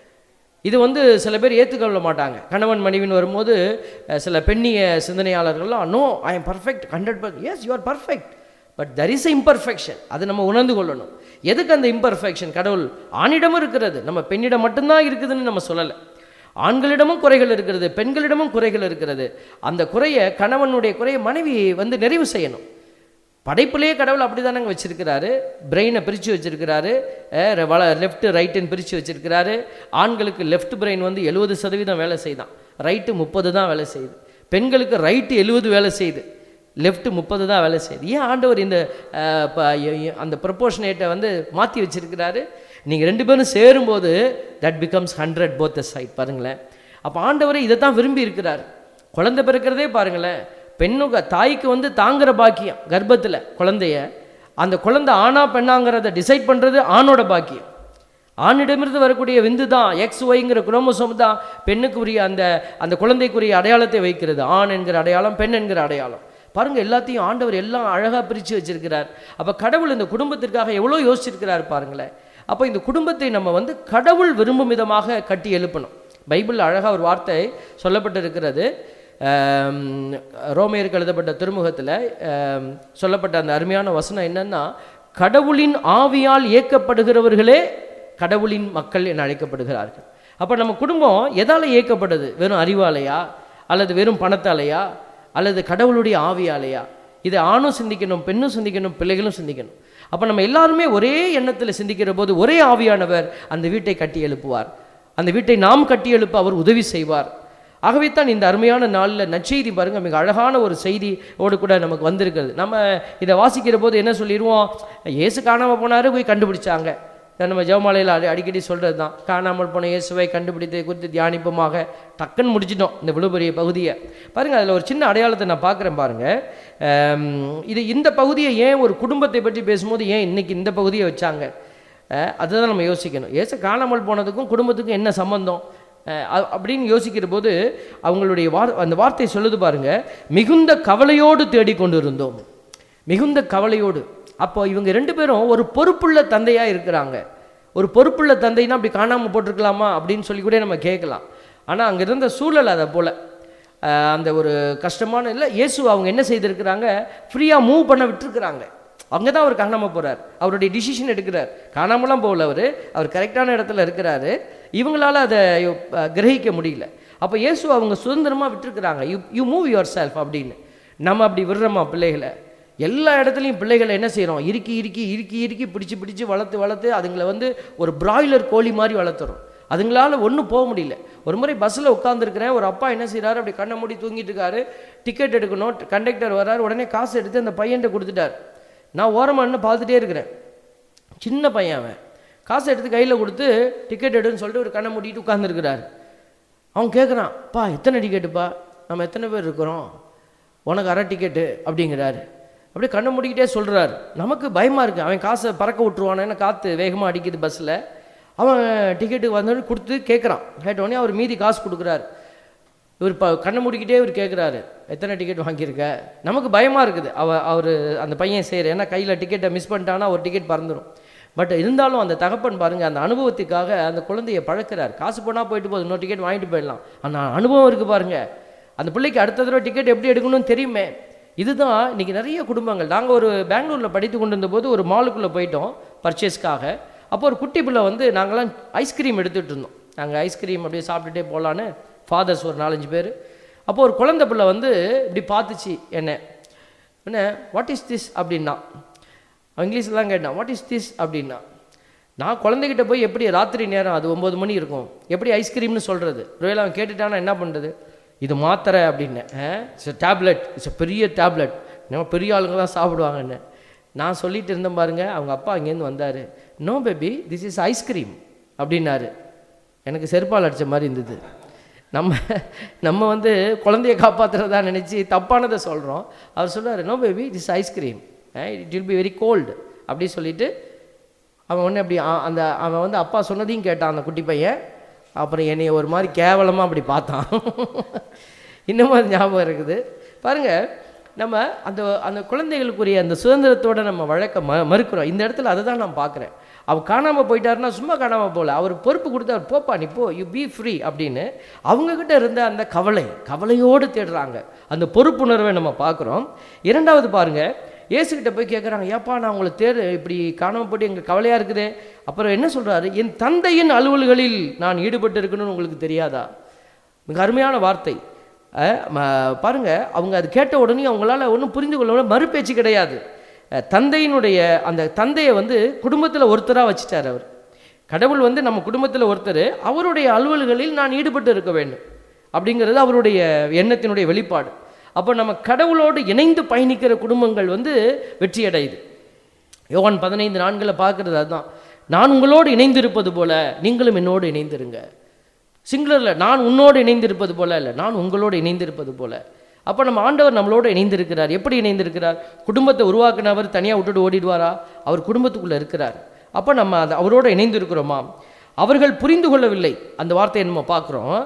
இது வந்து சில பேர் ஏற்றுக்கொள்ள மாட்டாங்க கணவன் மனைவின்னு வரும்போது அஹ், சில பெண்ணிய சிந்தனையாளர்கள்லாம் no I am perfect hundred percent yes you are perfect but there is imperfection அது நம்ம உணர்ந்து கொள்ளணும் எதுக்கு அந்த இம்பர்ஃபெக்ஷன் கடவுள் ஆணிடமும் இருக்கிறது நம்ம பெண்ணிடம் மட்டும்தான் இருக்குதுன்னு நம்ம சொல்லலை ஆண்களிடமும் குறைகள் இருக்கிறது பெண்களிடமும் குறைகள் இருக்கிறது அந்த குறையை கணவனுடைய குறையை மனைவி வந்து நிறைவு செய்யணும் படைப்பிலேயே கடவுள் அப்படி தானங்க வச்சிருக்கிறாரு பிரெயினை பிரித்து வச்சிருக்கிறாரு அஹ் வல லெஃப்ட் ரைட்டுன்னு பிரித்து வச்சிருக்கிறாரு ஆண்களுக்கு லெஃப்ட் பிரெயின் வந்து எழுபது சதவீதம் வேலை செய்தான் ரைட்டு முப்பது தான் வேலை செய்யுது பெண்களுக்கு ரைட்டு எழுபது வேலை செய்யுது லெஃப்ட் முப்பது தான் வேலை செய்யுது ஏன் ஆண்டவர் இந்த அஹ், ப- எ- எ- அந்த ப்ரொப்போர்ஷனேட்டை வந்து மாற்றி வச்சிருக்கிறாரு நீங்கள் ரெண்டு பேரும் சேரும்போது that becomes hundred both side பாருங்களேன் அப்போ ஆண்டவர் இதை தான் விரும்பி இருக்கிறார் குழந்தை பிறக்கிறதே பாருங்களேன் பெண்ணுக்கு தாய்க்கு வந்து தாங்குற பாக்கியம் கர்ப்பத்தில் குழந்தைய அந்த குழந்தை ஆணா பெண்ணாங்கிறத டிசைட் பண்ணுறது ஆணோட பாக்கியம் ஆணிடமிருந்து வரக்கூடிய விந்து தான் எக்ஸ் ஒய்ங்கிற குரோமோசோம் தான் பெண்ணுக்குரிய அந்த அந்த குழந்தைக்குரிய அடையாளத்தை வைக்கிறது ஆண் என்கிற அடையாளம் பெண் என்கிற அடையாளம் பாருங்க எல்லாத்தையும் ஆண்டவர் எல்லாம் அழகாக பிரித்து வச்சிருக்கிறார் அப்போ கடவுள் இந்த குடும்பத்திற்காக எவ்வளோ யோசிச்சிருக்கிறார் பாருங்களேன் அப்போ இந்த குடும்பத்தை நம்ம வந்து கடவுள் விரும்பும் விதமாக கட்டி எழுப்பணும் பைபிளில் அழகாக ஒரு வார்த்தை சொல்லப்பட்டிருக்கிறது ஆம், ரோமையருக்கு எழுதப்பட்ட திருமுகத்தில் ஆம், சொல்லப்பட்ட அந்த அருமையான வசனம் என்னன்னா கடவுளின் ஆவியால் இயக்கப்படுகிறவர்களே கடவுளின் மக்கள் என அழைக்கப்படுகிறார்கள் அப்போ நம்ம குடும்பம் எதால் இயக்கப்படுது வெறும் அறிவாலையா அல்லது வெறும் பணத்தாலையா அல்லது கடவுளுடைய ஆவியாலையா இது ஆணும் சிந்திக்கணும் பெண்ணும் சிந்திக்கணும் பிள்ளைகளும் சிந்திக்கணும் அப்போ நம்ம எல்லாருமே ஒரே எண்ணத்தில் சிந்திக்கிற போது ஒரே ஆவியானவர் அந்த வீட்டை கட்டி எழுப்புவார் அந்த வீட்டை நாம் கட்டி எழுப்ப அவர் உதவி செய்வார் ஆகவே தான் இந்த அருமையான நாளில் நற்செய்தி பாருங்க மிக அழகான ஒரு செய்தியோடு கூட நமக்கு வந்திருக்கிறது நம்ம இதை வாசிக்கிற போது என்ன சொல்லிடுவோம் இயேசு காணாமல் போனாரு போய் கண்டுபிடிச்சாங்க இதை நம்ம ஜெவமாலையில் அடி அடிக்கடி சொல்கிறது தான் காணாமல் போன இயேசுவை கண்டுபிடித்து குறித்து தியானிப்பமாக டக்குன்னு முடிச்சிட்டோம் இந்த விழுபரிய பகுதியை பாருங்கள் அதில் ஒரு சின்ன அடையாளத்தை நான் பார்க்குறேன் பாருங்கள் இது இந்த பகுதியை ஏன் ஒரு குடும்பத்தை பற்றி பேசும்போது ஏன் இன்னைக்கு இந்த பகுதியை வச்சாங்க அஹ் அதுதான் நம்ம யோசிக்கணும் இயேசு காணாமல் போனதுக்கும் குடும்பத்துக்கும் என்ன சம்பந்தம் அஹ் அ- அப்படின்னு யோசிக்கிற போது அவங்களுடைய வார் அந்த வார்த்தை சொல்லுது பாருங்க மிகுந்த கவலையோடு தேடிக்கொண்டு இருந்தோம் மிகுந்த கவலையோடு அப்போ இவங்க ரெண்டு பேரும் ஒரு பொறுப்புள்ள தந்தையாக இருக்கிறாங்க ஒரு பொறுப்புள்ள தந்தைனா அப்படி காணாமல் போட்டிருக்கலாமா அப்படின்னு சொல்லி கூட நம்ம கேட்கலாம் ஆனால் அங்கே இருந்த சூழல் அதை போல் அஹ் அந்த ஒரு கஷ்டமான இல்லை இயேசு அவங்க என்ன செய்திருக்கிறாங்க ஃப்ரீயாக மூவ் பண்ண விட்டுருக்குறாங்க அங்கே தான் அவர் காணாமல் போகிறார் அவருடைய டிசிஷன் எடுக்கிறார் காணாமலாம் போகல அவர் அவர் கரெக்டான இடத்துல இருக்கிறாரு இவங்களால அதை அஹ், கிரகிக்க முடியல அப்போ இயேசு அவங்க சுதந்திரமாக விட்டுருக்குறாங்க you you move yourself அப்படின்னு நம்ம அப்படி விடுறோமா பிள்ளைகளை எல்லா இடத்துலையும் பிள்ளைகளை என்ன செய்கிறோம் இறுக்கி இறுக்கி இறுக்கி இறுக்கி பிடிச்சி பிடிச்சி வளர்த்து வளர்த்து அதுங்களை வந்து ஒரு பிராய்லர் கோழி மாதிரி வளர்த்துறோம் அதுங்களால ஒன்றும் போக முடியல ஒரு முறை பஸ்ஸில் உட்காந்துருக்கிறேன் ஒரு அப்பா என்ன செய்றாரு அப்படி கண்ணை மூடி தூங்கிட்டு இருக்காரு டிக்கெட் எடுக்கணும் கண்டக்டர் வர்றாரு உடனே காசு எடுத்து அந்த பையன்கிட்ட கொடுத்துட்டார் நான் ஓரமாக நின்னு பார்த்துட்டே இருக்கிறேன் சின்ன பையன் அவன் காசை எடுத்து கையில் கொடுத்து டிக்கெட் எடுன்னு சொல்லிட்டு ஒரு கண்ணை மூடிட்டு உட்காந்துருக்கிறாரு அவன் கேட்குறான் பா எத்தனை டிக்கெட்டுப்பா நம்ம எத்தனை பேர் இருக்கிறோம் உனக்கு அரை டிக்கெட்டு அப்படிங்கிறாரு அப்படியே கண்ணை மூடிக்கிட்டே சொல்கிறாரு நமக்கு பயமாக இருக்குது அவன் காசை பறக்க விட்டுருவானு ஏன்னா காற்று வேகமாக அடிக்குது பஸ்ஸில் அவன் டிக்கெட்டுக்கு வந்து கொடுத்து கேட்குறான் கேட்டோடனே அவர் மீதி காசு கொடுக்குறாரு இவர் ப கண்ணை மூடிக்கிட்டே இவர் கேட்குறாரு எத்தனை டிக்கெட் வாங்கியிருக்க நமக்கு பயமாக இருக்குது அவ அவர் அந்த பையன் செய்கிற ஏன்னா கையில் டிக்கெட்டை மிஸ் பண்ணிட்டானா ஒரு டிக்கெட் பறந்துடும் பட் இருந்தாலும் அந்த தகப்பன் பாருங்கள் அந்த அனுபவத்துக்காக அந்த குழந்தைய பழக்கிறார் காசு போனால் போயிட்டு போகுது இன்னொரு டிக்கெட் வாங்கிட்டு போயிடலாம் ஆனால் அனுபவம் இருக்குது பாருங்கள் அந்த பிள்ளைக்கு அடுத்த தடவை டிக்கெட் எப்படி எடுக்கணும்னு தெரியுமே இதுதான் இன்றைக்கி நிறைய குடும்பங்கள் நாங்கள் ஒரு பெங்களூரில் படித்து கொண்டு இருந்தபோது ஒரு மாலுக்குள்ளே போயிட்டோம் பர்ச்சேஸ்க்காக அப்போ ஒரு குட்டி பிள்ளை வந்து நாங்களாம் ஐஸ்கிரீம் எடுத்துகிட்டு இருந்தோம் நாங்கள் ஐஸ்கிரீம் அப்படியே சாப்பிட்டுட்டே போகலான்னு ஃபாதர்ஸ் ஒரு நாலஞ்சு பேர் அப்போ ஒரு குழந்தை பிள்ளை வந்து இப்படி பார்த்துச்சு என்ன என்ன வாட் இஸ் திஸ் அப்படின்னா அவன் இங்கிலீஷில் தான் கேட்டான் வாட் இஸ் திஸ் அப்படின்னா நான் குழந்தைகிட்ட போய் எப்படி ராத்திரி நேரம் அது ஒம்பது மணி இருக்கும் எப்படி ஐஸ்கிரீம்னு சொல்கிறது ஒருவேளை அவன் கேட்டுட்டானா என்ன பண்ணுறது இது மாத்திரை அப்படின்னு இட்ஸ் டேப்லெட் இட்ஸ் பெரிய டேப்லெட் நம்ம பெரிய ஆளுங்க தான் சாப்பிடுவாங்கன்னு நான் சொல்லிட்டு இருந்தேன் பாருங்க அவங்க அப்பா அங்கேருந்து வந்தார் no baby this is ice cream அப்படின்னாரு எனக்கு செருப்பால் அடித்த மாதிரி இருந்தது நம்ம நம்ம வந்து குழந்தைய காப்பாற்றுறதா நினச்சி தப்பானதை சொல்கிறோம் அவர் சொல்றாரு no baby this ice cream it will be very cold அப்படி சொல்லிட்டு அவன் ஒன்று அப்படி ஆ- அந்த அவன் வந்து அப்பா சொன்னதையும் கேட்டான் அந்த குட்டி பையன் அப்புறம் என்னைய ஒரு மாதிரி கேவலமாக அப்படி பார்த்தான் இன்னமும் அது ஞாபகம் இருக்குது பாருங்க நம்ம அந்த அந்த குழந்தைகளுக்குரிய அந்த சுதந்திரத்தோட நம்ம வழக்க ம மறுக்கிறோம் இந்த இடத்துல அதை தான் நான் பார்க்குறேன் அவர் காணாமல் போயிட்டாருன்னா சும்மா காணாமல் போகல அவர் பொறுப்பு கொடுத்து அவர் போப்பா நீ போ யூ பி ஃப்ரீ அப்படின்னு அவங்கக்கிட்ட இருந்த அந்த கவலை கவலையோடு தேடுறாங்க அந்த பொறுப்புணர்வை நம்ம பார்க்குறோம் இரண்டாவது பாருங்க இயேசுகிட்ட போய் கேட்குறாங்க ஏப்பா நான் உங்களை தேடு இப்படி காணாமல் போட்டு எங்களுக்கு கவலையாக இருக்குதே அப்புறம் என்ன சொல்கிறாரு என் தந்தையின் அலுவல்களில் நான் ஈடுபட்டு இருக்கணும்னு உங்களுக்கு தெரியாதா மிக அருமையான வார்த்தை அஹ், ம- பாருங்க அவங்க அது கேட்ட உடனே அவங்களால ஒன்றும் புரிந்து கொள்ள முடியல, மறுபேச்சு கிடையாது அஹ், தந்தையினுடைய அந்த தந்தையை வந்து குடும்பத்தில் ஒருத்தராக வச்சுட்டார் அவர் கடவுள் வந்து நம்ம குடும்பத்தில் ஒருத்தர் அவருடைய அலுவல்களில் நான் ஈடுபட்டு இருக்க வேண்டும் அப்படிங்கிறது அவருடைய எண்ணத்தினுடைய வெளிப்பாடு அப்போ நம்ம கடவுளோடு இணைந்து பயணிக்கிற குடும்பங்கள் வந்து வெற்றி அடையுது யோவான் பதினைந்து நான்கில் பார்க்குறது அதுதான் நான் உங்களோடு இணைந்திருப்பது போல நீங்களும் என்னோடு இணைந்திருங்க சிங்குலரில் நான் உன்னோடு இணைந்திருப்பது போல இல்லை நான் உங்களோடு இணைந்திருப்பது போல அப்போ நம்ம ஆண்டவர் நம்மளோட இணைந்திருக்கிறார் எப்படி இணைந்திருக்கிறார் குடும்பத்தை உருவாக்குனவர் தனியாக விட்டுட்டு ஓடிடுவாரா அவர் குடும்பத்துக்குள்ளே இருக்கிறார் அப்போ நம்ம அது அவரோட இணைந்திருக்கிறோமா அவர்கள் புரிந்து கொள்ளவில்லை அந்த வார்த்தையை நம்ம பார்க்குறோம்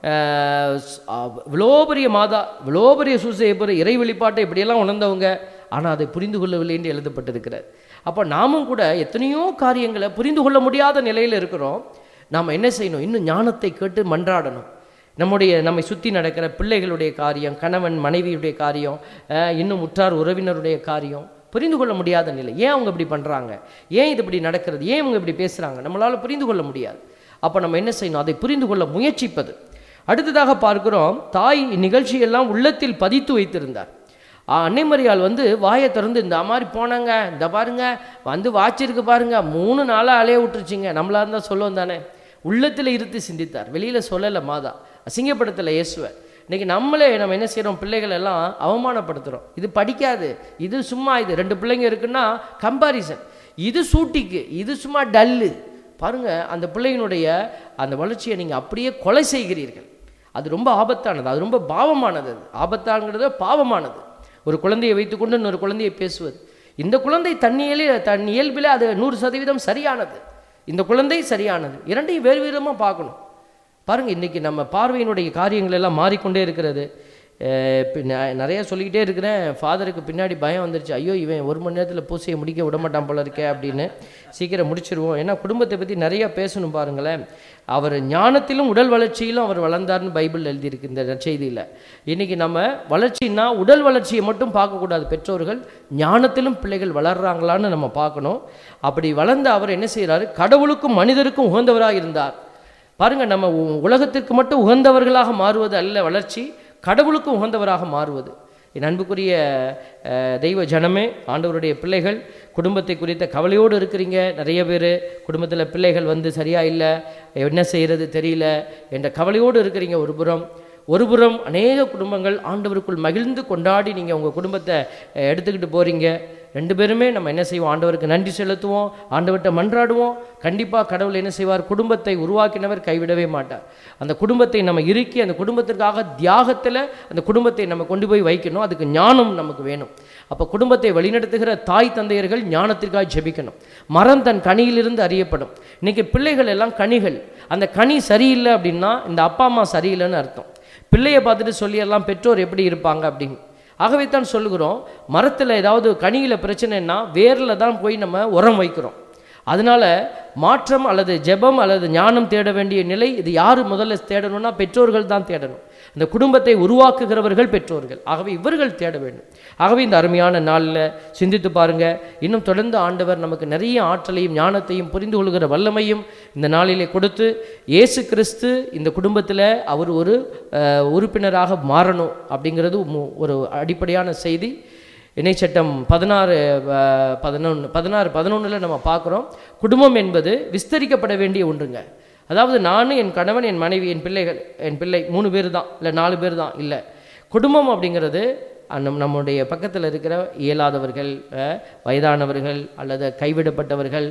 இவ்வளோ பெரிய மாதா இவ்வளோ பெரிய சூசையப்பர் இறை வெளிப்பாட்டை இப்படியெல்லாம் உணர்ந்தவங்க ஆனால் அதை புரிந்து கொள்ளவில்லை என்று எழுதப்பட்டிருக்கிறார் அப்போ நாமும் கூட எத்தனையோ காரியங்களை புரிந்து கொள்ள முடியாத நிலையில் இருக்கிறோம் நாம் என்ன செய்யணும் இன்னும் ஞானத்தை கேட்டு மன்றாடணும் நம்முடைய நம்மை சுற்றி நடக்கிற பிள்ளைகளுடைய காரியம் கணவன் மனைவியுடைய காரியம் அஹ், இன்னும் உற்றார் உறவினருடைய காரியம் புரிந்து கொள்ள முடியாத நிலை ஏன் அவங்க இப்படி பண்ணுறாங்க ஏன் இது இப்படி நடக்கிறது ஏன் இவங்க இப்படி பேசுகிறாங்க நம்மளால் புரிந்து கொள்ள முடியாது அப்போ நம்ம என்ன செய்யணும் அதை புரிந்து கொள்ள முயற்சிப்பது அடுத்ததாக பார்க்கிறோம் தாய் இந்நிகழ்ச்சியெல்லாம் உள்ளத்தில் பதித்து வைத்திருந்தார் ஆ, அன்னை மரியாள் வந்து வாயை திறந்து இந்த மாதிரி போனாங்க இந்த பாருங்க வந்து வாச்சிருக்கு பாருங்க மூணு நாளாக அலைய விட்டுருச்சிங்க நம்மளா இருந்தால் சொல்லுவோம் தானே உள்ளத்தில் இருத்து சிந்தித்தார் வெளியில் சொல்லலை மாதா அசிங்கப்படுத்தலை இயேசுவை இன்னைக்கு நம்மளே நம்ம என்ன செய்கிறோம் பிள்ளைகள் எல்லாம் அவமானப்படுத்துகிறோம் இது படிக்காது இது சும்மா இது ரெண்டு பிள்ளைங்க இருக்குன்னா கம்பாரிசன் இது சூட்டிக்கு இது சும்மா டல்லு பாருங்க அந்த பிள்ளையினுடைய அந்த வளர்ச்சியை நீங்கள் அப்படியே கொலை செய்கிறீர்கள் அது ரொம்ப ஆபத்தானது அது ரொம்ப பாவமானது அது ஆபத்தாங்கிறத பாவமானது ஒரு குழந்தையை வைத்துக்கொண்டு இன்னொரு குழந்தையை பேசுவது இந்த குழந்தை தன்னியலே தன் இயல்பில் அது நூறு சதவீதம் சரியானது இந்த குழந்தை சரியானது இரண்டையும் வேறு விதமாக பார்க்கணும் பாருங்க இன்னைக்கு நம்ம பார்வையினுடைய காரியங்கள் எல்லாம் மாறிக்கொண்டே இருக்கிறது அஹ் பின்ன நிறைய சொல்லிக்கிட்டே இருக்கிறேன் ஃபாதருக்கு பின்னாடி பயம் வந்துருச்சு ஐயோ இவன் ஒரு மணி நேரத்தில் பூசையை முடிக்க விட மாட்டான் போல இருக்கே அப்படின்னு சீக்கிரம் முடிச்சிருவோம் ஏன்னா குடும்பத்தை பற்றி நிறைய பேசணும் பாருங்களேன் அவர் ஞானத்திலும் உடல் வளர்ச்சியிலும் அவர் வளர்ந்தார்னு பைபிள் எழுதியிருக்கு இந்த நற்செய்தியில் இன்னைக்கு நம்ம வளர்ச்சின்னா உடல் வளர்ச்சியை மட்டும் பார்க்கக்கூடாது பெற்றோர்கள் ஞானத்திலும் பிள்ளைகள் வளர்றாங்களான்னு நம்ம பார்க்கணும் அப்படி வளர்ந்த அவர் என்ன செய்கிறாரு கடவுளுக்கும் மனிதருக்கும் உகந்தவராக இருந்தார் பாருங்க நம்ம உ- உலகத்திற்கு மட்டும் உகந்தவர்களாக மாறுவது அல்ல வளர்ச்சி கடவுளுக்கு உகந்தவராக மாறுவது என் அன்புக்குரிய அஹ், தெய்வ ஜனமே ஆண்டவருடைய பிள்ளைகள் குடும்பத்தை குறித்த கவலையோடு இருக்கிறீங்க நிறைய பேர் குடும்பத்தில் பிள்ளைகள் வந்து சரியா இல்லை என்ன செய்கிறது தெரியல என்ற கவலையோடு இருக்கிறீங்க ஒரு புறம் ஒரு புறம் அநேக குடும்பங்கள் ஆண்டவருக்குள் மகிழ்ந்து கொண்டாடி நீங்கள் உங்கள் குடும்பத்தை அஹ், எடுத்துக்கிட்டு போகிறீங்க ரெண்டு பேருமே நம்ம என்ன செய்வோம் ஆண்டவருக்கு நன்றி செலுத்துவோம் ஆண்டவர்கிட்ட மன்றாடுவோம் கண்டிப்பாக கடவுள் என்ன செய்வார் குடும்பத்தை உருவாக்கினவர் கைவிடவே மாட்டார் அந்த குடும்பத்தை நம்ம இறுக்கி அந்த குடும்பத்திற்காக தியாகத்தில் அந்த குடும்பத்தை நம்ம கொண்டு போய் வைக்கணும் அதுக்கு ஞானம் நமக்கு வேணும் அப்போ குடும்பத்தை வழிநடத்துகிற தாய் தந்தையர்கள் ஞானத்திற்காக ஜெபிக்கணும் மரம் தன் கனியிலிருந்து அறியப்படும் இன்னைக்கு பிள்ளைகள் எல்லாம் கனிகள் அந்த கனி சரியில்லை அப்படின்னா இந்த அப்பா அம்மா சரியில்லைன்னு அர்த்தம் பிள்ளையை பார்த்துட்டு சொல்லியெல்லாம் பெற்றோர் எப்படி இருப்பாங்க அப்படின்னு ஆகவே தான் சொல்லுகிறோம் மரத்தில் ஏதாவது கனியில் பிரச்சனைன்னா வேரில் தான் போய் நம்ம உரம் வைக்கிறோம் அதனால மாற்றம் அல்லது ஜெபம் அல்லது ஞானம் தேட வேண்டிய நிலை இது யார் முதல்ல தேடணும்னா பெற்றோர்கள் தான் தேடணும் அந்த குடும்பத்தை உருவாக்குகிறவர்கள் பெற்றோர்கள் ஆகவே இவர்கள் தேட வேண்டும் ஆகவே இந்த அருமையான நாளில் சிந்தித்து பாருங்க இன்னும் தொடர்ந்து ஆண்டவர் நமக்கு நிறைய ஆற்றலையும் ஞானத்தையும் புரிந்து கொள்கிற வல்லமையும் இந்த நாளிலே கொடுத்து இயேசு கிறிஸ்து இந்த குடும்பத்தில் அவர் ஒரு அஹ், உறுப்பினராக மாறணும் அப்படிங்கிறது மு- ஒரு அடிப்படையான செய்தி இணைச்சட்டம் பதினாறு பதினொன்று பதினாறு பதினொன்றில் நம்ம பார்க்குறோம் குடும்பம் என்பது விஸ்தரிக்கப்பட வேண்டிய ஒன்றுங்க அதாவது நான் என் கணவன் என் மனைவி என் பிள்ளைகள் என் பிள்ளை மூணு பேர் தான் இல்லை நாலு பேர் தான் இல்லை குடும்பம் அப்படிங்கிறது அஹ், நம் நம்முடைய பக்கத்தில் இருக்கிற இயலாதவர்கள் அஹ், வயதானவர்கள் அல்லது கைவிடப்பட்டவர்கள்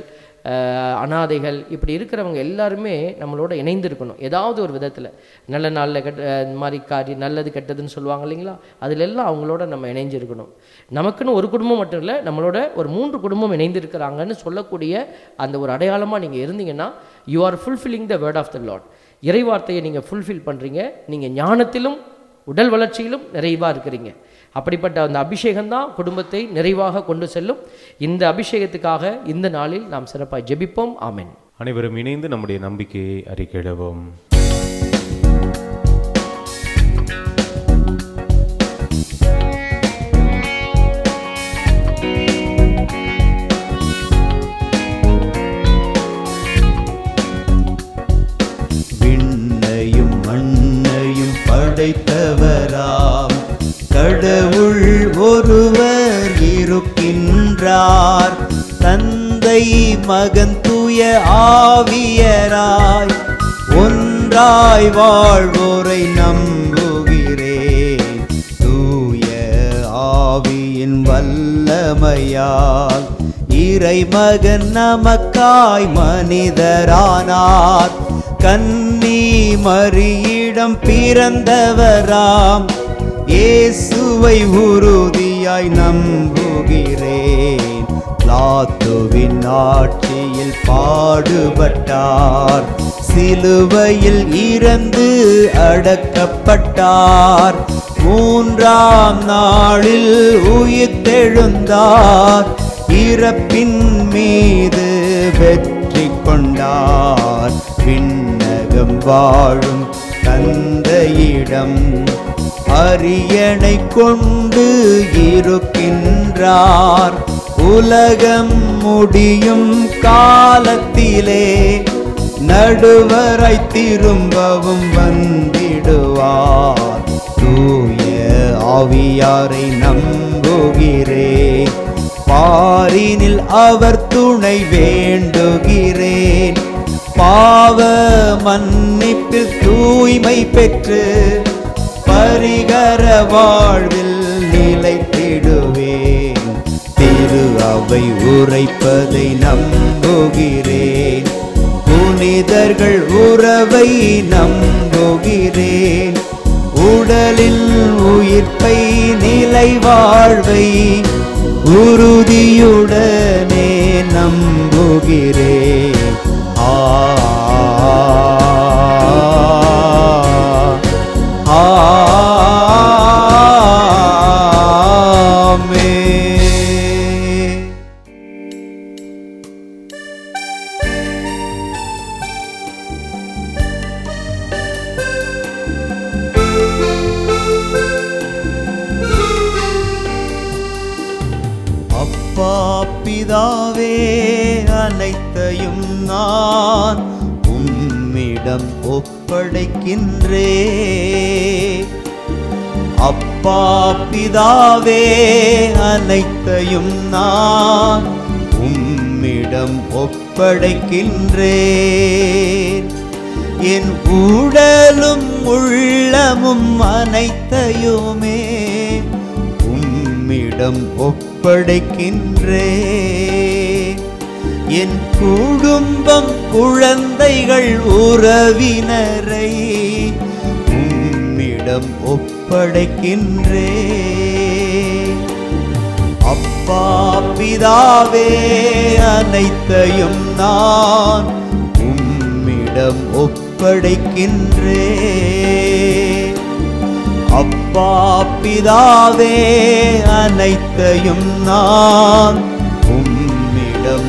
அஹ், அனாதைகள் இப்படி இருக்கிறவங்க எல்லாருமே நம்மளோட இணைந்து இருக்கணும் ஏதாவது ஒரு விதத்தில் நல்ல நாளில் கெட்ட அஹ், இந்த மாதிரி காரியம் நல்லது கெட்டதுன்னு சொல்லுவாங்க இல்லைங்களா அதுல எல்லாம் அவங்களோட நம்ம இணைஞ்சிருக்கணும் நமக்குன்னு ஒரு குடும்பம் மட்டும் இல்லை நம்மளோட ஒரு மூன்று குடும்பம் இணைந்து இருக்கிறாங்கன்னு சொல்லக்கூடிய அந்த ஒரு அடையாளமாக நீங்கள் இருந்தீங்கன்னா you are fulfilling the word of the Lord இறைவார்த்தையை நீங்கள் ஃபுல்ஃபில் பண்ணுறீங்க நீங்கள் ஞானத்திலும் உடல் வளர்ச்சியிலும் நிறைவாக இருக்கிறீங்க அப்படிப்பட்ட அந்த அபிஷேகம் தான் குடும்பத்தை நிறைவாக கொண்டு செல்லும் இந்த அபிஷேகத்துக்காக இந்த நாளில் நாம் சிறப்பாக ஜெபிப்போம் ஆமென் அனைவரும் இணைந்து நம்முடைய நம்பிக்கையை அறிக்கையிடுவோம் விண்ணையும் மண்ணையும் படைத்தவராம் கடவுள் ஒருவர் இருக்கின்றார் தந்தை மகன் தூய ஆவியராய் ஒன்றாய் வாழ்வோரை நம்புகிறேன் தூய ஆவியின் வல்லமையால் இறைமகன் நமக்காய் மனிதரானார் கன்னி மரியிடம் பிறந்தவராம் இயேசுவை உறுதியாய் நம்புகிறேன் பிளாத்துவின் ஆட்சியில் பாடுபட்டார் சிலுவையில் இறந்து அடக்கப்பட்டார் மூன்றாம் நாளில் உயிர்த்தெழுந்தார் இறப்பின் மீது வெற்றி கொண்டார் விண்ணகம் வாழும் தந்தையிடம் அரியணை கொண்டு இருக்கின்றார் உலகம் முடியும் காலத்திலே நடுவரை திரும்பவும் வந்திடுவார் தூய ஆவியாரை நம்புகிறேன் பாரினில் அவர் துணை வேண்டுகிறேன் பாவ மன்னிப்பில் தூய்மை பெற்று பரிகர வாழ்வில் நிலைத்திடுவேன் திரு அவை உரைப்பதை நம்புகிறேன் புனிதர்கள் உறவை நம்புகிறேன் உடலில் உயிர்ப்பை நிலை வாழ்வை உறுதியுடனே நம்புகிறேன் ஆ ஆமென். அப்பா பிதாவே அனைத்தையும் நான் உம்மிடம் ஒப்படைக்கின்றே அப்பா பிதாவே அனைத்தையும் நான் உம்மிடம் ஒப்படைக்கின்றேன் என் உடலும் உள்ளமும் அனைத்தையுமே உம்மிடம் ஒப்படைக்கின்றேன் என் குடும்பம் குழந்தைகள் உறவினரை உம்மிடம் ஒப்படைக்கின்றேன் அப்பா பிதாவே அனைத்தையும் நான் உம்மிடம் ஒப்படைக்கின்றேன் அப்பா பிதாவே அனைத்தையும் நான் உம்மிடம்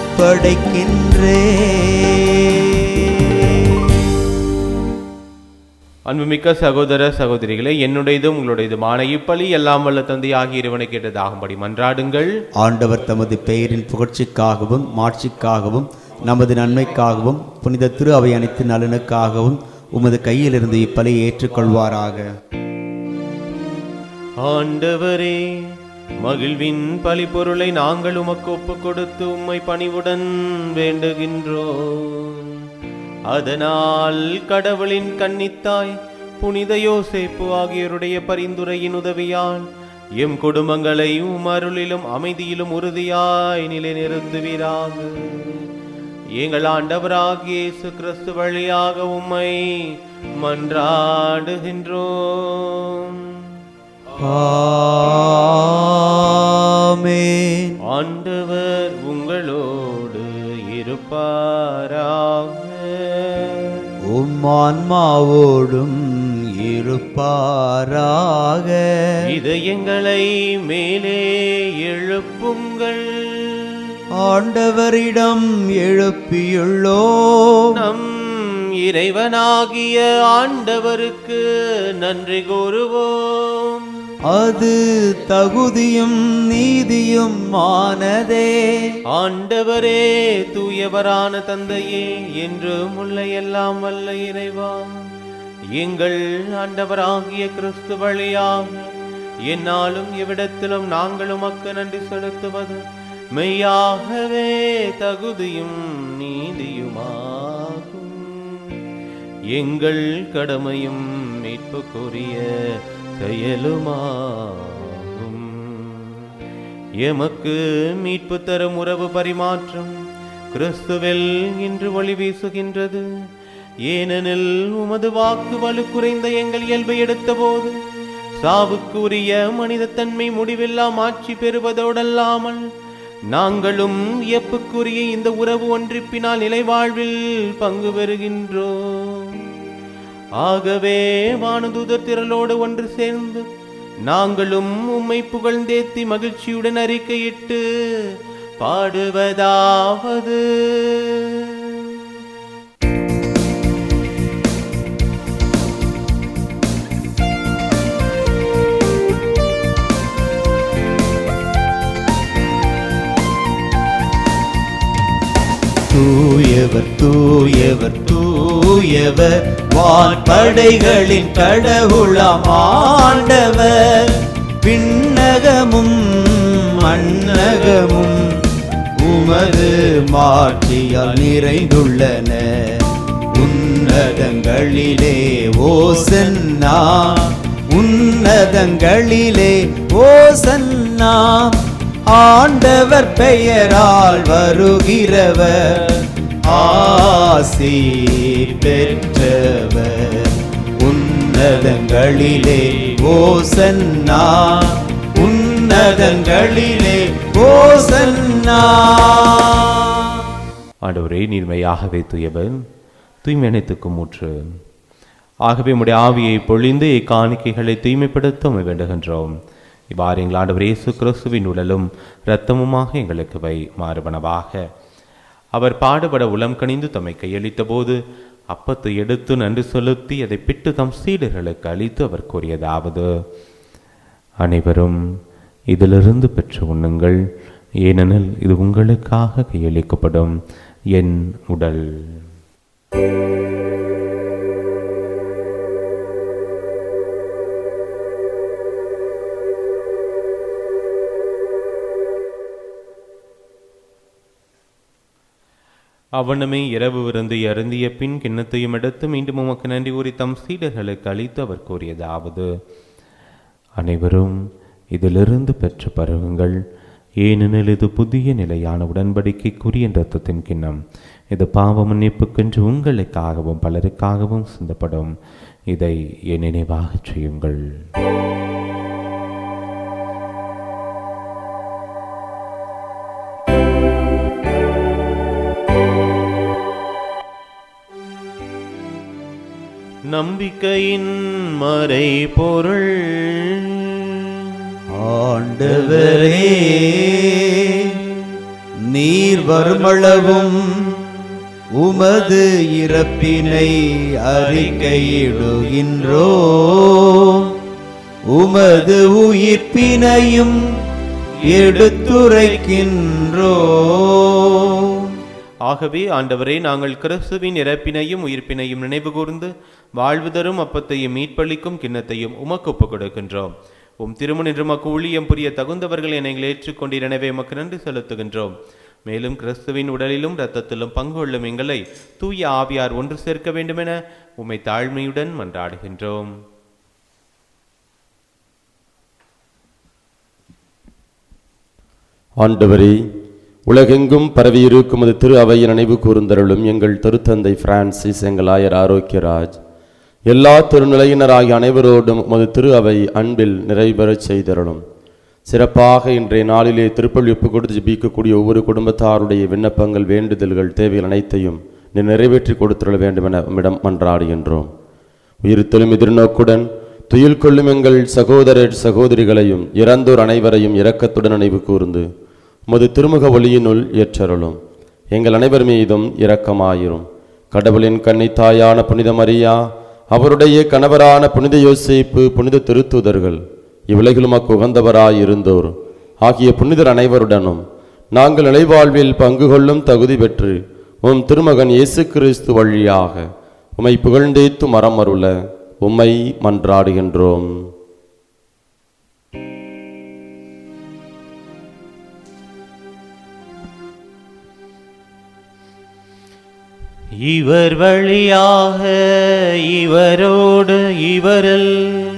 ஒப்படைக்கின்றேன் அன்புமிக்க சகோதர சகோதரிகளே என்னுடையதும் உங்களுடையதுமான இப்பலி எல்லாம் வல்ல தந்தை ஆகிய இறைவனை கேட்டதாகும்படி மன்றாடுங்கள் ஆண்டவர் தமது பெயரின் புகழ்ச்சிக்காகவும் மாட்சிக்காகவும் நமது நன்மைக்காகவும் புனித திரு அவை அனைத்து நலனுக்காகவும் உமது கையிலிருந்து இப்பலியை ஏற்றுக்கொள்வாராக ஆண்டவரே மகிழ்வின் பலிப்பொருளை நாங்கள் உமக்கு ஒப்புக் கொடுத்து உம்மை பணிவுடன் வேண்டுகின்றோம் அதனால் கடவுளின் கன்னித்தாய் புனித யோசேப்பு ஆகியோருடைய பரிந்துரையின் உதவியால் எம் குடும்பங்களை உம் அருளிலும் அமைதியிலும் உறுதியாய் நிலைநிறுத்துவீராக எங்கள் ஆண்டவராகிய இயேசு கிறிஸ்து வழியாக உம்மை மன்றாடுகின்றோம் ஆமென் ஆண்டவர் உங்களோடு இருப்பாராக உம் ஆன்மாவோடும் இருப்பாராக இதயங்களை மேலே எழுப்புங்கள் ஆண்டவரிடம் எழுப்பியுள்ளோ நம் இறைவனாகிய ஆண்டவருக்கு நன்றி கூறுவோம் அது தகுதியும் நீதியும் ஆனதே ஆண்டவரே தூயவரான தந்தையே என்று முல்லை எல்லாம் வல்ல இறைவா எங்கள் ஆண்டவராகிய கிறிஸ்து வழியாக என்னாலும் எவ்விடத்திலும் நாங்கள் உமக்கு நன்றி செலுத்துவது மெய்யாகவே தகுதியும் நீதியுமாகும் எங்கள் கடமையும் மீட்புக்குரிய செயலுமாகும் எமக்கு மீட்பு தரும் உறவு பரிமாற்றம் கிறிஸ்துவில் இன்று ஒளி வீசுகின்றது ஏனெனில் உமது வாக்கு வலு குறைந்த எங்கள் இயல்பை எடுத்தபோது சாவுக்கு உரிய மனிதத்தன்மை முடிவெல்லாம் ஆட்சி பெறுவதோடல்லாமல் நாங்களும் வியப்புக்குரிய இந்த உறவு ஒன்றிப்பினால் நிலைவாழ்வில் பங்கு பெறுகின்றோம் ஆகவே வானதூதர் திரளோடு ஒன்று சேர்ந்து நாங்களும் உம்மை புகழ்ந்தேத்தி மகிழ்ச்சியுடன் அறிக்கையிட்டு பாடுவதாவது தூயவர் தூயவர் தூயவர் வான்படைகளின் கடவுளாம் ஆண்டவர் விண்ணகமும் மண்ணகமும் உமது மாட்சியால் நிறைந்துள்ளன உன்னதங்களிலே ஓசன்னா உன்னதங்களிலே ஓசன்னா ஆண்டவர் பெயரால் வருகிறவர் ஆசி பெற்றவர் உன்னதங்களிலே ஓசன்னா உன்னதங்களிலே ஓசன்னா ஆண்டவரே நீர்மையாகவே தூயவன் தூய்மை அனைத்துக்கும் ஊற்று ஆகவே உம்முடைய ஆவியை பொழிந்து இக்காணிக்கைகளை தூய்மைப்படுத்த உம்மை வேண்டுகின்றோம் இவ்வாறு எங்கள் ஆண்டவர் இயேசு கிறிஸ்துவின் உடலும் இரத்தமுமாக எங்களுக்கு வை மாறுபனவாக அவர் பாடுபட உளம் கனிந்து தம்மை கையளித்த போது அப்பத்தை எடுத்து நன்றி செலுத்தி அதை பிட்டு தம் சீடர்களுக்கு அளித்து அவர் கூறியதாவது அனைவரும் இதிலிருந்து பெற்று உண்ணுங்கள் ஏனெனில் இது உங்களுக்காக கையளிக்கப்படும் என் உடல் அவனுமே இரவு விருந்து அருந்திய பின் கிண்ணத்தையும் எடுத்து மீண்டும் உமக்கு நன்றி கூறி தம் சீடர்களுக்கு அளித்து அவர் கூறியதாவது அனைவரும் இதிலிருந்து பெற்று பருகுங்கள் ஏனெனில் இது புதிய நிலையான உடன்படிக்கைக்குரிய இரத்தத்தின் கிண்ணம் இது பாவ மன்னிப்புக்கென்று உங்களுக்காகவும் பலருக்காகவும் சிந்தப்படும் இதை என் நினைவாகச் செய்யுங்கள் நம்பிக்கையின் மறை பொருள் ஆண்டவரே நீர் வருமளவும் உமது இறப்பினை அறிக்கையிடுகின்றோ உமது உயிர்ப்பினையும் எடுத்துரைக்கின்றோ ஆகவே ஆண்டவரே நாங்கள் கிறிஸ்துவின் இறப்பினையும் உயிர்ப்பினையும் நினைவு கூர்ந்து வாழ்வு தரும் அப்பத்தையும் மீட்பளிக்கும் கிண்ணத்தையும் உமக்கு ஒப்புக் கொடுக்கின்றோம் உம் திருமண் என்று மக்கு ஊழியம் புரிய தகுந்தவர்கள் என எங்களை ஏற்றுக்கொண்டீர் எனவே உமக்கு நன்றி செலுத்துகின்றோம் மேலும் கிறிஸ்துவின் உடலிலும் இரத்தத்திலும் பங்கு கொள்ளும் எங்களை தூய ஆவியார் ஒன்று சேர்க்க வேண்டுமென உம்மை தாழ்மையுடன் மன்றாடுகின்றோம் ஆண்டவரே உலகெங்கும் பரவியிருக்கும் அது திரு அவையின் நினைவு கூர்ந்தருளும் எங்கள் திருத்தந்தை பிரான்சிஸ் எங்கள் ஆயர் ஆரோக்கியராஜ் எல்லா திருநிலையினராகிய அனைவரோடும் உமது திரு அவை அன்பில் நிறைவேறச் செய்தருளும் சிறப்பாக இன்றைய நாளிலே திருப்பள்ளி ஒப்பு கொடுத்து ஜெபிக்கக்கூடிய ஒவ்வொரு குடும்பத்தாருடைய விண்ணப்பங்கள் வேண்டுதல்கள் தேவைகள் அனைத்தையும் நீ நிறைவேற்றி கொடுத்துள்ள வேண்டும் என உம்மிடம் மன்றாடுகின்றோம் உயிர்த்தெழும் எதிர்நோக்குடன் துயில் கொள்ளும் எங்கள் சகோதரர் சகோதரிகளையும் இறந்தோர் அனைவரையும் இரக்கத்துடன் நினைவு கூர்ந்து உமது திருமுக ஒளியினுள் ஏற்றருளும் எங்கள் அனைவர் மீதும் இரக்கமாயிரும் கடவுளின் கன்னித்தாயான புனித மரியா அவருடைய கணவரான புனித யோசேப்பு புனித திருத்தூதர்கள் இவ்வுலகிலும் அக்குகந்தவராய் இருந்தோர் ஆகிய புனிதர் அனைவருடனும் நாங்கள் நிலைவாழ்வில் பங்கு கொள்ளும் தகுதி பெற்று உம் திருமகன் இயேசு கிறிஸ்து வழியாக உம்மை புகழ்ந்தேத்து மரம் அருள உம்மை மன்றாடுகின்றோம் இவர் வழியாக இவரோடு இவரில்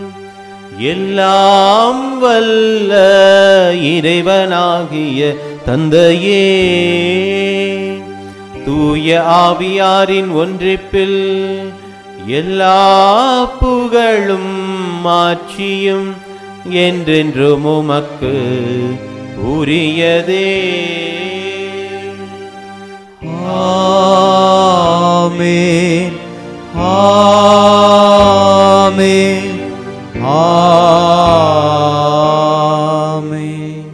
எல்லாம் வல்ல இறைவனாகிய தந்தையே தூய ஆவியாரின் ஒன்றிப்பில் எல்லா புகழும் மாட்சியும் என்றென்றும் உமக்கு உரியதே ஆமென் ஆமென் ஆமென்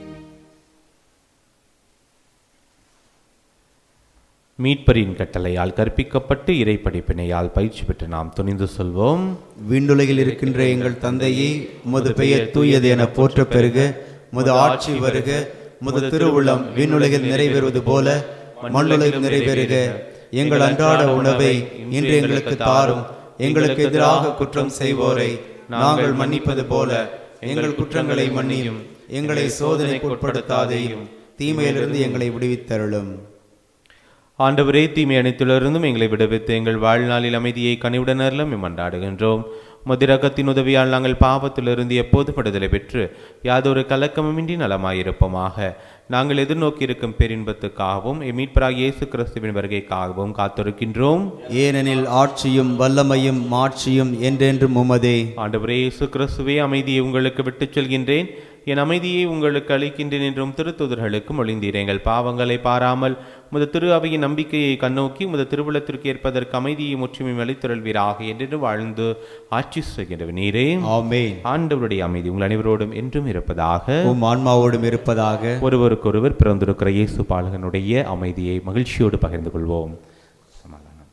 மீட்பரின் கட்டளையால் கற்பிக்கப்பட்டு இறை படிப்பினையால் பயிற்சி பெற்று நாம் துணிந்து சொல்வோம் விண்ணுலகில் இருக்கின்ற எங்கள் தந்தையே உமது பெயர் தூயது என போற்ற பெருக உமது ஆட்சி வருக உமது திருவுள்ளம் விண்ணுலகில் நிறைவேறுவது போல மண்ணுலகில் நிறைவேறுக எங்கள் அன்றாட உணவை இன்று எங்களுக்கு தாரும் எங்களுக்கு எதிராக குற்றம் செய்வோரை நாங்கள் மன்னிப்பது போல எங்கள் குற்றங்களை மன்னியும் எங்களை சோதனைக்கு உட்படுத்தாதேயும் தீமையிலிருந்து எங்களை விடுவித்தருளும் ஆண்டவரே தீமை அனைத்திலிருந்தும் எங்களை விடுவித்து எங்கள் வாழ்நாளில் அமைதியை கனிவுடன் அருளும் மன்றாடுகின்றோம் முதிரகத்தின் உதவியால் நாங்கள் பாவத்திலிருந்து எப்போது படுதலை பெற்று யாதொரு கலக்கமுமின்றி நலமாயிருப்போமாக நாங்கள் எதிர்நோக்கி இருக்கும் பேரின்பத்துக்காகவும் எம் மீட்பராக இயேசு கிறிஸ்துவின் வருகைக்காகவும் காத்திருக்கின்றோம் ஏனெனில் ஆட்சியும் வல்லமையும் மாட்சியும் என்றென்றும் உமதே ஆண்டவரே இயேசு கிறிஸ்துவே அமைதியை உங்களுக்கு விட்டுச் செல்கின்றேன் என் அமைதியை உங்களுக்கு அளிக்கின்றேன் என்றும் திருத்துதர்களுக்கு மொழிந்தீர் எங்கள் பாவங்களை பாராமல் முத திரு அவையின் நம்பிக்கையை கண்ணோக்கி முத திருவுளத்திற்கு ஏற்பதற்கு அமைதியை முற்றுமையும் அளித்தருள்வீராக என்று வாழ்ந்து ஆட்சி செய்கின்ற நீரே ஆமென் ஆண்டவருடைய அமைதி உங்கள் அனைவரோடும் என்றும் இருப்பதாக உம் ஆன்மாவோடும் இருப்பதாக ஒருவருக்கொருவர் பிறந்திருக்கிற இயேசு பாலகனுடைய அமைதியை மகிழ்ச்சியோடு பகிர்ந்து கொள்வோம் சமாதானம்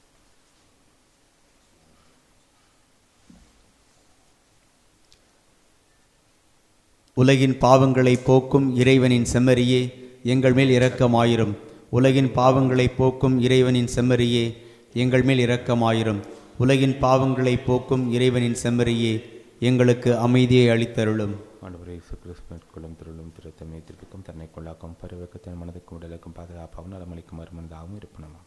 உலகின் பாவங்களை போக்கும் இறைவனின் செம்மறியே எங்கள் மேல் இரக்கமாயிரும் உலகின் பாவங்களை போக்கும் இறைவனின் செம்மறியே எங்கள் மேல் இரக்கமாயிரும் உலகின் பாவங்களை போக்கும் இறைவனின் செம்மறியே எங்களுக்கு அமைதியை அளித்தருளும் ஆண்டவரே இயேசு கிறிஸ்து மேற்கொள்ளும் திருளும் திருத்தமே திருப்பிக்கும் தன்னை கொள்ளாக்கும் பருவக்கத்தின் மனதுக்கும் உடலுக்கும் பாதுகாப்பாகவும் நலமளிக்கும் மருமனதாகவும் இருப்பனமா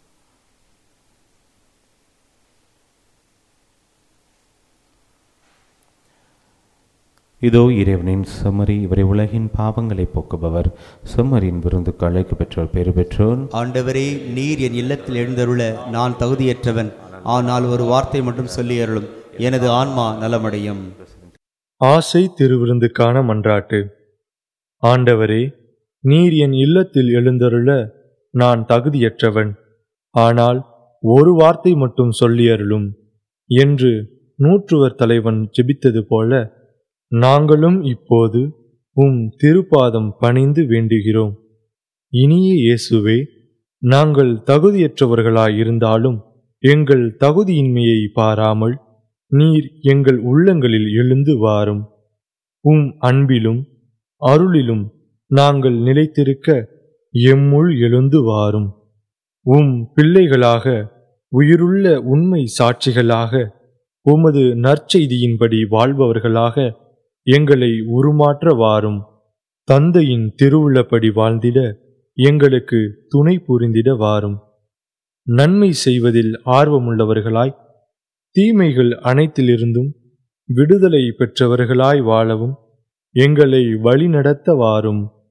இதோ இறைவனின் செம்மறி இவரை உலகின் பாவங்களை போக்குபவர் செம்மறியின் விருந்துக்கு அழைக்கு பெற்றோர் பேறு பெற்றோர் ஆண்டவரே நீர் என் இல்லத்தில் எழுந்தருள நான் தகுதியற்றவன் ஆனால் ஒரு வார்த்தை மட்டும் சொல்லி அருளும் எனது ஆன்மா நலமடையும் ஆசை திருவிருந்துக்கான மன்றாட்டு ஆண்டவரே நீர் என் இல்லத்தில் எழுந்தருள நான் தகுதியற்றவன் ஆனால் ஒரு வார்த்தை மட்டும் சொல்லி அருளும் என்று நூற்றுவர் தலைவன் ஜெபித்தது போல நாங்களும் இப்போது உம் திருப்பாதம் பணிந்து வேண்டுகிறோம் இனிய இயேசுவே நாங்கள் தகுதியற்றவர்களாயிருந்தாலும் எங்கள் தகுதியின்மையை பாராமல் நீர் எங்கள் உள்ளங்களில் எழுந்து வாரும் உம் அன்பிலும் அருளிலும் நாங்கள் நிலைத்திருக்க எம்முள் எழுந்து வாரும் உம் பிள்ளைகளாக உயிருள்ள உண்மை சாட்சிகளாக உமது நற்செய்தியின்படி வாழ்பவர்களாக எங்களை உருமாற்ற வாரும் தந்தையின் திருவுள்ளப்படி வாழ்ந்திட எங்களுக்கு துணை புரிந்திட வாரும் நன்மை செய்வதில் ஆர்வமுள்ளவர்களாய் தீமைகள் அனைத்திலிருந்தும் விடுதலை பெற்றவர்களாய் வாழவும் எங்களை வழிநடத்த வாரும்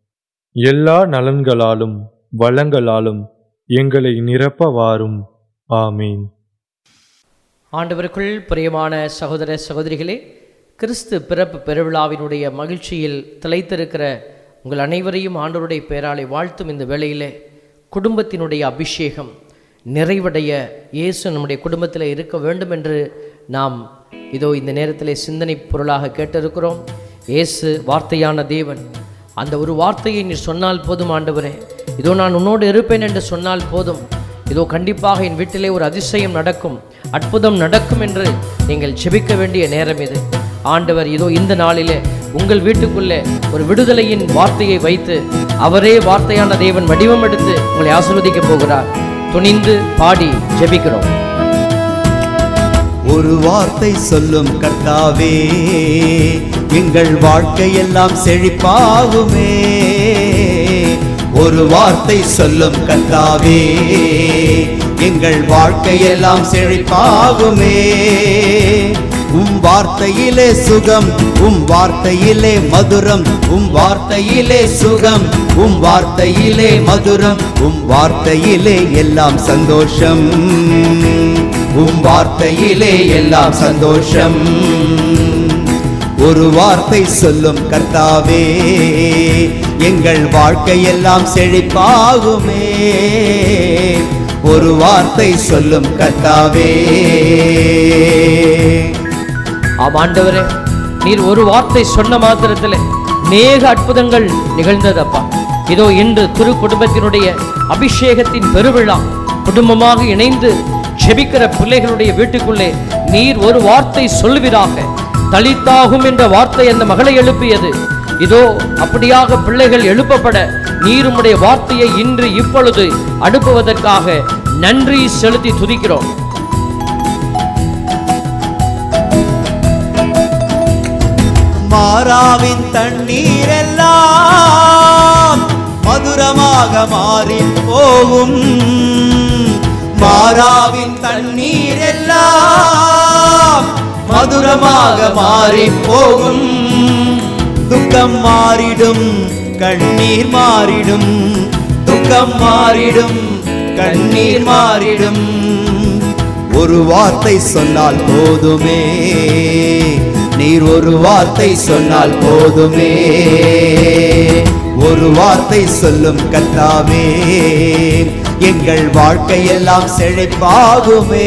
எல்லா நலன்களாலும் வளங்களாலும் எங்களை நிரப்ப வாரும் ஆமீன் ஆண்டவருக்குள் பிரியமான சகோதர சகோதரிகளே கிறிஸ்து பிறப்பு பெருவிழாவினுடைய மகிழ்ச்சியில் திளைத்திருக்கிற உங்கள் அனைவரையும் ஆண்டவருடைய பெயராலே வாழ்த்தும் இந்த வேளையிலே குடும்பத்தினுடைய அபிஷேகம் நிறைவடைய இயேசு நம்முடைய குடும்பத்தில் இருக்க வேண்டும் என்று நாம் இதோ இந்த நேரத்திலே சிந்தனை பொருளாக கேட்டிருக்கிறோம் இயேசு வார்த்தையான தேவன் அந்த ஒரு வார்த்தையை நீ சொன்னால் போதும் ஆண்டவரே இதோ நான் உன்னோடு இருப்பேன் என்று சொன்னால் போதும் இதோ கண்டிப்பாக என் வீட்டிலே ஒரு அதிசயம் நடக்கும் அற்புதம் நடக்கும் என்று நீங்கள் ஜெபிக்க வேண்டிய நேரம் இது ஆண்டவர் இதோ இந்த நாளிலே உங்கள் வீட்டுக்குள்ளே ஒரு விடுதலையின் வார்த்தையை வைத்து அவரே வார்த்தையான தேவன் வடிவம் எடுத்து உங்களை ஆசீர்வதிக்க போகிறார் துணிந்து பாடி ஜெபிக்கிறோம் ஒரு வார்த்தை சொல்லும் கர்த்தாவே எங்கள் வாழ்க்கையெல்லாம் செழிப்பாகுமே ஒரு வார்த்தை சொல்லும் கர்த்தாவே எங்கள் வாழ்க்கையெல்லாம் செழிப்பாகுமே உம் வார்த்தையிலே சுகம் உம் வார்த்தையிலே மதுரம் உம் வார்த்தையிலே சுகம் உம் வார்த்தையிலே மதுரம் உம் வார்த்தையிலே எல்லாம் சந்தோஷம் உம் வார்த்தையிலே எல்லாம் சந்தோஷம் ஒரு வார்த்தை சொல்லும் கர்த்தாவே எங்கள் வாழ்க்கையெல்லாம் செழிப்பாகுமே ஒரு வார்த்தை சொல்லும் கர்த்தாவே ஆம் ஆண்டவரே நீர் ஒரு வார்த்தை சொன்ன மாத்திரத்தில் நேக அற்புதங்கள் நிகழ்ந்ததப்பா இதோ இன்று திரு குடும்பத்தினுடைய அபிஷேகத்தின் பெருவிழா குடும்பமாக இணைந்து ஜெபிக்கிற பிள்ளைகளுடைய வீட்டுக்குள்ளே நீர் ஒரு வார்த்தை சொல்லுவீராக தலித்தாகும் என்ற வார்த்தை அந்த மகளை எழுப்பியது இதோ அப்படியாக பிள்ளைகள் எழுப்பப்பட நீர் உம்முடைய வார்த்தையை இன்று இப்பொழுது அனுப்புவதற்காக நன்றி செலுத்தி துதிக்கிறோம் மாறாவின் தண்ணீர் எல்லாம் மதுரமாக மாறி போகும் மாறாவின் தண்ணீர் எல்லாம் மதுரமாக மாறி போகும் துக்கம் மாறிடும் கண்ணீர் மாறிடும் துக்கம் மாறிடும் கண்ணீர் மாறிடும் ஒரு வார்த்தை சொன்னால் போதுமே நீர் ஒரு வார்த்தை சொன்னால் போதுமே ஒரு வார்த்தை சொல்லும் கர்த்தாவே எங்கள் வாழ்க்கையெல்லாம் செழிப்பாகுமே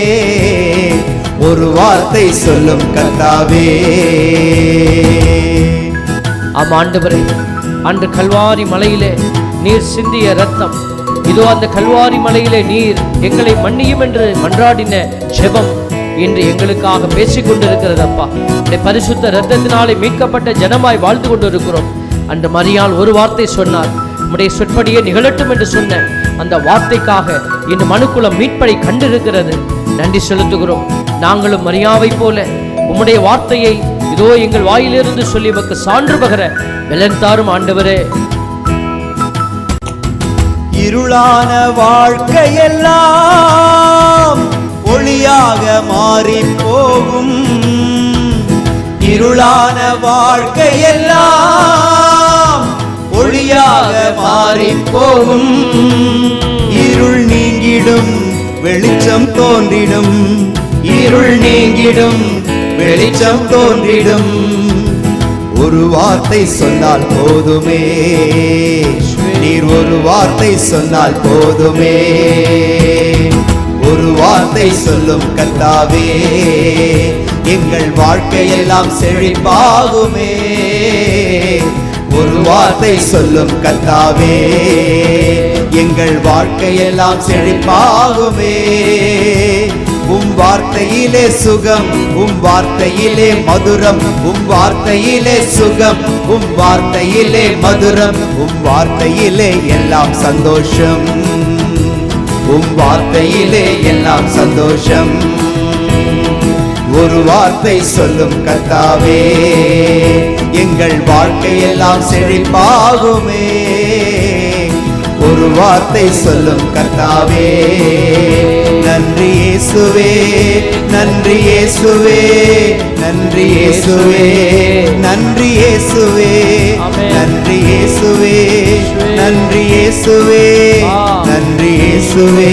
ஒரு வார்த்தை சொல்லும் கர்த்தாவே ஆம் ஆண்டவரே அன்று கல்வாரி மலையிலே நீர் சிந்திய ரத்தம் இதோ அந்த கல்வாரி மலையிலே நீர் எங்களை மன்னியும் என்று மன்றாடின ஜெபம் இன்று எங்களுக்காக பேசிக் கொண்டிருக்கிறதப்பா உடைய பரிசுத்த ரத்தத்தினாலே மீட்கப்பட்ட ஜனமாய் வாழ்ந்து கொண்டிருக்கிறோம் அன்று மரியாள் ஒரு வார்த்தை சொன்னார் உம்முடைய சொற்படியே நிகழட்டும் என்று சொன்ன அந்த வார்த்தைக்காக இன்று மனுக்குலம் மீட்படை கண்டிருக்கிறது நன்றி செலுத்துகிறோம் நாங்களும் மரியாவை போல உம்முடைய வார்த்தையை இதோ எங்கள் வாயிலிருந்து சொல்லி உமக்கு சான்று பகர பலன் தாரும் ஆண்டவரே இருளான வாழ்க்கையெல்லாம் ஒளியாக மாறி போகும் இருளான வாழ்க்கையெல்லாம் ஒளியாக மாறி போகும் இருள் நீங்கிடும் வெளிச்சம் தோன்றிடும் இருள் நீங்கிடும் வெளிச்சம் தோன்றிடும் ஒரு வார்த்தை சொன்னால் போதுமே நீர் ஒரு வார்த்தை சொன்னால் போதுமே ஒரு வார்த்தை சொல்லும் கர்த்தாவே எங்கள் வாழ்க்கையெல்லாம் செழிப்பாகுமே ஒரு வார்த்தை சொல்லும் கர்த்தாவே எங்கள் வாழ்க்கையெல்லாம் செழிப்பாகுமே உம் வார்த்தையிலே சுகம் உம் வார்த்தையிலே மதுரம் உம் வார்த்தையிலே சுகம் உம் வார்த்தையிலே மதுரம் உம் வார்த்தையிலே எல்லாம் சந்தோஷம் உம் வார்த்தையிலே எல்லாம் சந்தோஷம் ஒரு வார்த்தை சொல்லும் கர்த்தாவே எங்கள் வாழ்க்கையெல்லாம் செழிப்பாகுமே ஒரு வார்த்தை சொல்லும் கர்த்தாவே நன்றி இயேசுவே நன்றி இயேசுவே நன்றி இயேசுவே நன்றி இயேசுவே ஆமென். நன்றி இயேசுவே இயேசுவே ஆ. நன்றி இயேசுவே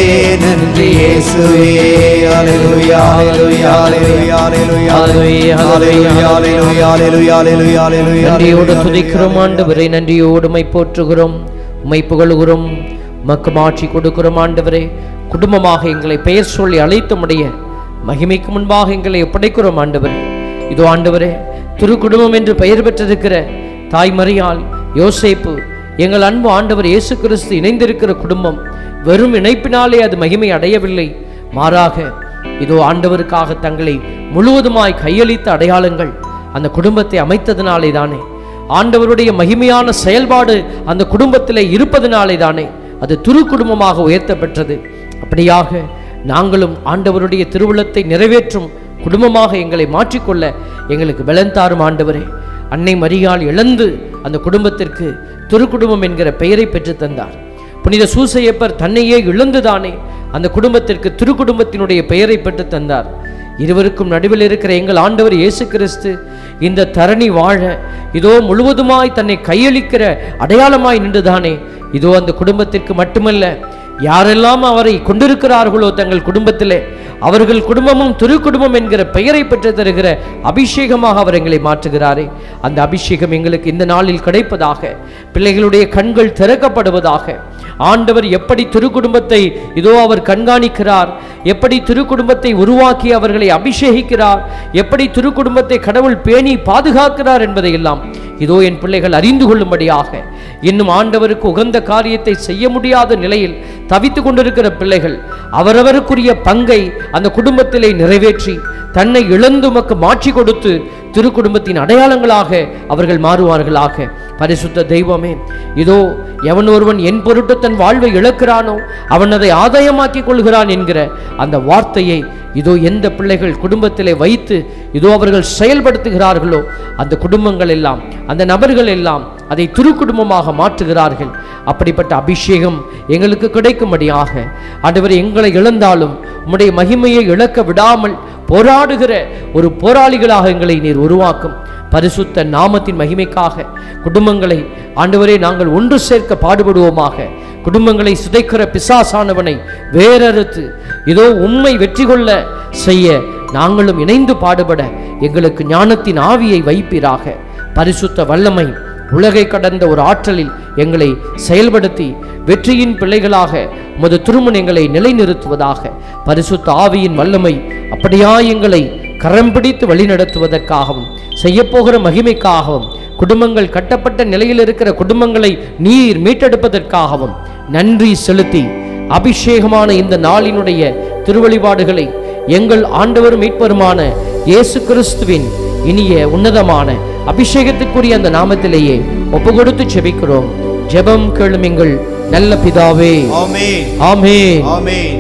நன்றி இயேசுவே ஹalleluya ஹalleluya ஹalleluya ஹalleluya ஹalleluya, ஹalleluya ஹalleluya ஹalleluya ஹalleluya ஹalleluya நன்றியோடு துதிக்கிறோம் ஆண்டவரே நன்றியோடு உம்மை போற்றுகிறோம் உம்மை புகழுகிறோம் மக்கு மாட்சி கொடுக்கிறோம் ஆண்டவரே குடும்பமாக எங்களை பெயர் சொல்லி அழைத்தமுடைய மகிமைக்கு முன்பாக எங்களை ஒப்படைக்கிறோம் ஆண்டவரே இதோ ஆண்டவரே திரு குடும்பம் என்று பெயர் பெற்றிருக்கிற தாய் மரியாள் யோசேப்பு எங்கள் அன்பு ஆண்டவர் இயேசு கிறிஸ்து இணைந்திருக்கிற குடும்பம் வெறும் இணைப்பினாலே அது மகிமை அடையவில்லை மாறாக இதோ ஆண்டவருக்காக தங்களை முழுவதுமாய் கையளித்த அடையாளங்கள் அந்த குடும்பத்தை அமைத்ததினாலே தானே ஆண்டவருடைய மகிமையான செயல்பாடு அந்த குடும்பத்திலே இருப்பதினாலே தானே அது துரு குடும்பமாக உயர்த்தப்பெற்றது அப்படியாக நாங்களும் ஆண்டவருடைய திருவுளத்தை நிறைவேற்றும் குடும்பமாக எங்களை மாற்றிக்கொள்ள எங்களுக்கு பலன் தாரும் ஆண்டவரே அன்னை மரியாள் இழந்து அந்த குடும்பத்திற்கு திருக்குடும்பம் என்கிற பெயரை பெற்றுத் தந்தார் புனித சூசையப்பர் தன்னையே இழந்துதானே அந்த குடும்பத்திற்கு திருக்குடும்பத்தினுடைய பெயரை பெற்றுத் தந்தார் இருவருக்கும் நடுவில் இருக்கிற எங்கள் ஆண்டவர் இயேசு கிறிஸ்து இந்த தரணி வாழ இதோ முழுவதுமாய் தன்னை கையளிக்கிற அடையாளமாய் நின்றுதானே இதோ அந்த குடும்பத்திற்கு மட்டுமல்ல யாரெல்லாம் அவரை கொண்டிருக்கிறார்களோ தங்கள் குடும்பத்திலே அவர்கள் குடும்பமும் திரு குடும்பம் என்கிற பெயரை பெற்று தருகிற அபிஷேகமாக அவர் எங்களை மாற்றுகிறாரே அந்த அபிஷேகம் எங்களுக்கு இந்த நாளில் கிடைப்பதாக பிள்ளைகளுடைய கண்கள் திறக்கப்படுவதாக ஆண்டவர் எப்படி திருக்குடும்பத்தை இதோ அவர் கண்காணிக்கிறார் எப்படி திருக்குடும்பத்தை உருவாக்கி அவர்களை அபிஷேகிக்கிறார் எப்படி திருக்குடும்பத்தை கடவுள் பேணி பாதுகாக்கிறார் என்பதையெல்லாம் இதோ என் பிள்ளைகள் அறிந்து கொள்ளும்படியாக இன்னும் ஆண்டவருக்கு உகந்த காரியத்தை செய்ய முடியாத நிலையில் தவித்து கொண்டிருக்கிற பிள்ளைகள் அவரவருக்குரிய பங்கை அந்த குடும்பத்திலே நிறைவேற்றி தன்னை இழந்து உமக்கு மாற்றி கொடுத்து திருக்குடும்பத்தின் அடையாளங்களாக அவர்கள் மாறுவார்களாக பரிசுத்த தெய்வமே இதோ எவன் ஒருவன் என் பொருட்டு தன் வாழ்வை இழக்கிறானோ அவன் அதை ஆதாயமாக்கிக் கொள்கிறான் என்கிற அந்த வார்த்தையை இதோ எந்த பிள்ளைகள் குடும்பத்திலே வைத்து இதோ அவர்கள் செயல்படுத்துகிறார்களோ அந்த குடும்பங்கள் எல்லாம் அந்த நபர்கள் எல்லாம் அதை திருக்குடும்பமாக மாற்றுகிறார்கள் அப்படிப்பட்ட அபிஷேகம் எங்களுக்கு கிடைக்கும்படியாக ஆண்டவர் எங்களை இழந்தாலும் உம்முடைய மகிமையை இழக்க விடாமல் போராடுகிற ஒரு போராளிகளாக எங்களை நீர் உருவாக்கும் பரிசுத்த நாமத்தின் மகிமைக்காக குடும்பங்களை ஆண்டவரே நாங்கள் ஒன்று சேர்க்க பாடுபடுவோமாக குடும்பங்களை சிதைக்கிற பிசாசானவனை வேறறுத்து இதோ உண்மை வெற்றி கொள்ள செய்ய நாங்களும் இணைந்து பாடுபட எங்களுக்கு ஞானத்தின் ஆவியை வைப்பீராக பரிசுத்த வல்லமை உலகை கடந்த ஒரு ஆற்றலில் எங்களை செயல்படுத்தி வெற்றியின் பிள்ளைகளாக உமது திருமண எங்களை நிலைநிறுத்துவதாக பரிசுத்த ஆவியின் வல்லமை அப்படியா எங்களை கரம் பிடித்து வழிநடத்துவதற்காகவும் செய்யப்போகிற மகிமைக்காகவும் குடும்பங்கள் கட்டப்பட்ட நிலையில் இருக்கிற குடும்பங்களை நீர் மீட்டெடுப்பதற்காகவும் நன்றி செலுத்தி அபிஷேகமான இந்த நாளினுடைய திருவழிபாடுகளை எங்கள் ஆண்டவர் மீட்பருமான இயேசு கிறிஸ்துவின் இனிய உன்னதமான அபிஷேகத்துக்குரிய அந்த நாமத்திலேயே ஒப்பு கொடுத்து செபிக்கிறோம் ஜெபம் கேளும் எங்கள் நல்ல பிதாவே ஆமென் ஆமென் ஆமென்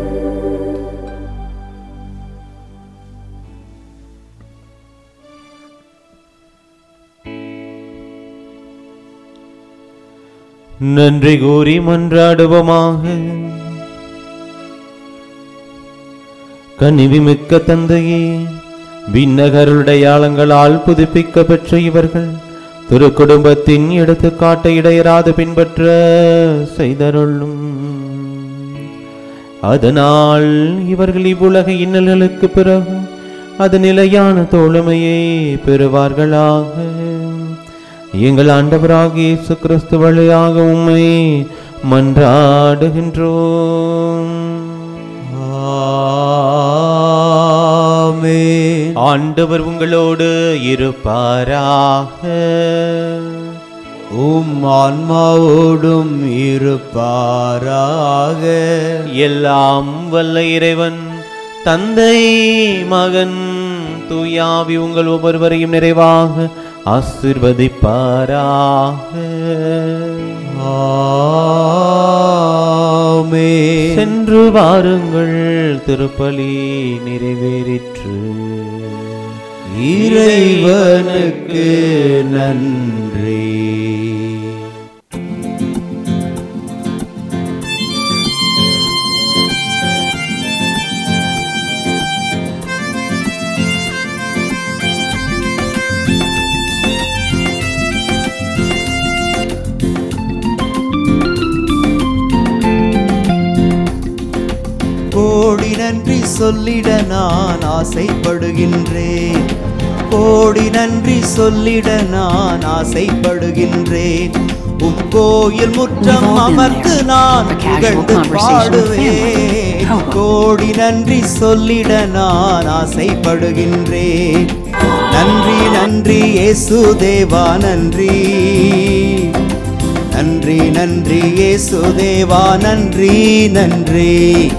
நன்றி கூறி மன்றாடுவோமாக கனிவி மிக்க தந்தையே விண்ணகருடையாளங்களால் புதுப்பிக்க பெற்ற இவர்கள் திருக்குடும்பத்தின் எடுத்துக்காட்டை இடையராது பின்பற்ற செய்தருளும் அதனால் இவர்கள் இவ்வுலக இன்னல்களுக்கு பிறகு அது நிலையான தோழமையை பெறுவார்களாக எங்கள் ஆண்டவராகிய இயேசு கிறிஸ்து வழியாக உம்மை மன்றாடுகின்றோம் ஆமென் ஆண்டவர் உங்களோடு இருப்பாராக உம் ஆன்மாவோடும் இருப்பாராக எல்லாம் வல்ல இறைவன் தந்தை மகன் தூயாவி உங்கள் ஒவ்வொருவரையும் நிறைவாக ஆசிர்வதிப்பாராக ஆமென் சென்று வாருங்கள் திருப்பலி நிறைவேறிற்று இறைவனுக்கு நன்றி நன்றி சொல்லிட நான் ஆசைப்படுகின்றேன் கோடி நன்றி சொல்லிட நான் ஆசைப்படுகின்றேன் உம் கோயில் முற்றம் அமர்ந்து நான் புகழ்ந்து பாடுவேன் கோடி நன்றி சொல்லிட நான் ஆசைப்படுகின்றேன் நன்றி நன்றி இயேசு தேவா நன்றி நன்றி நன்றி இயேசு தேவா நன்றி நன்றி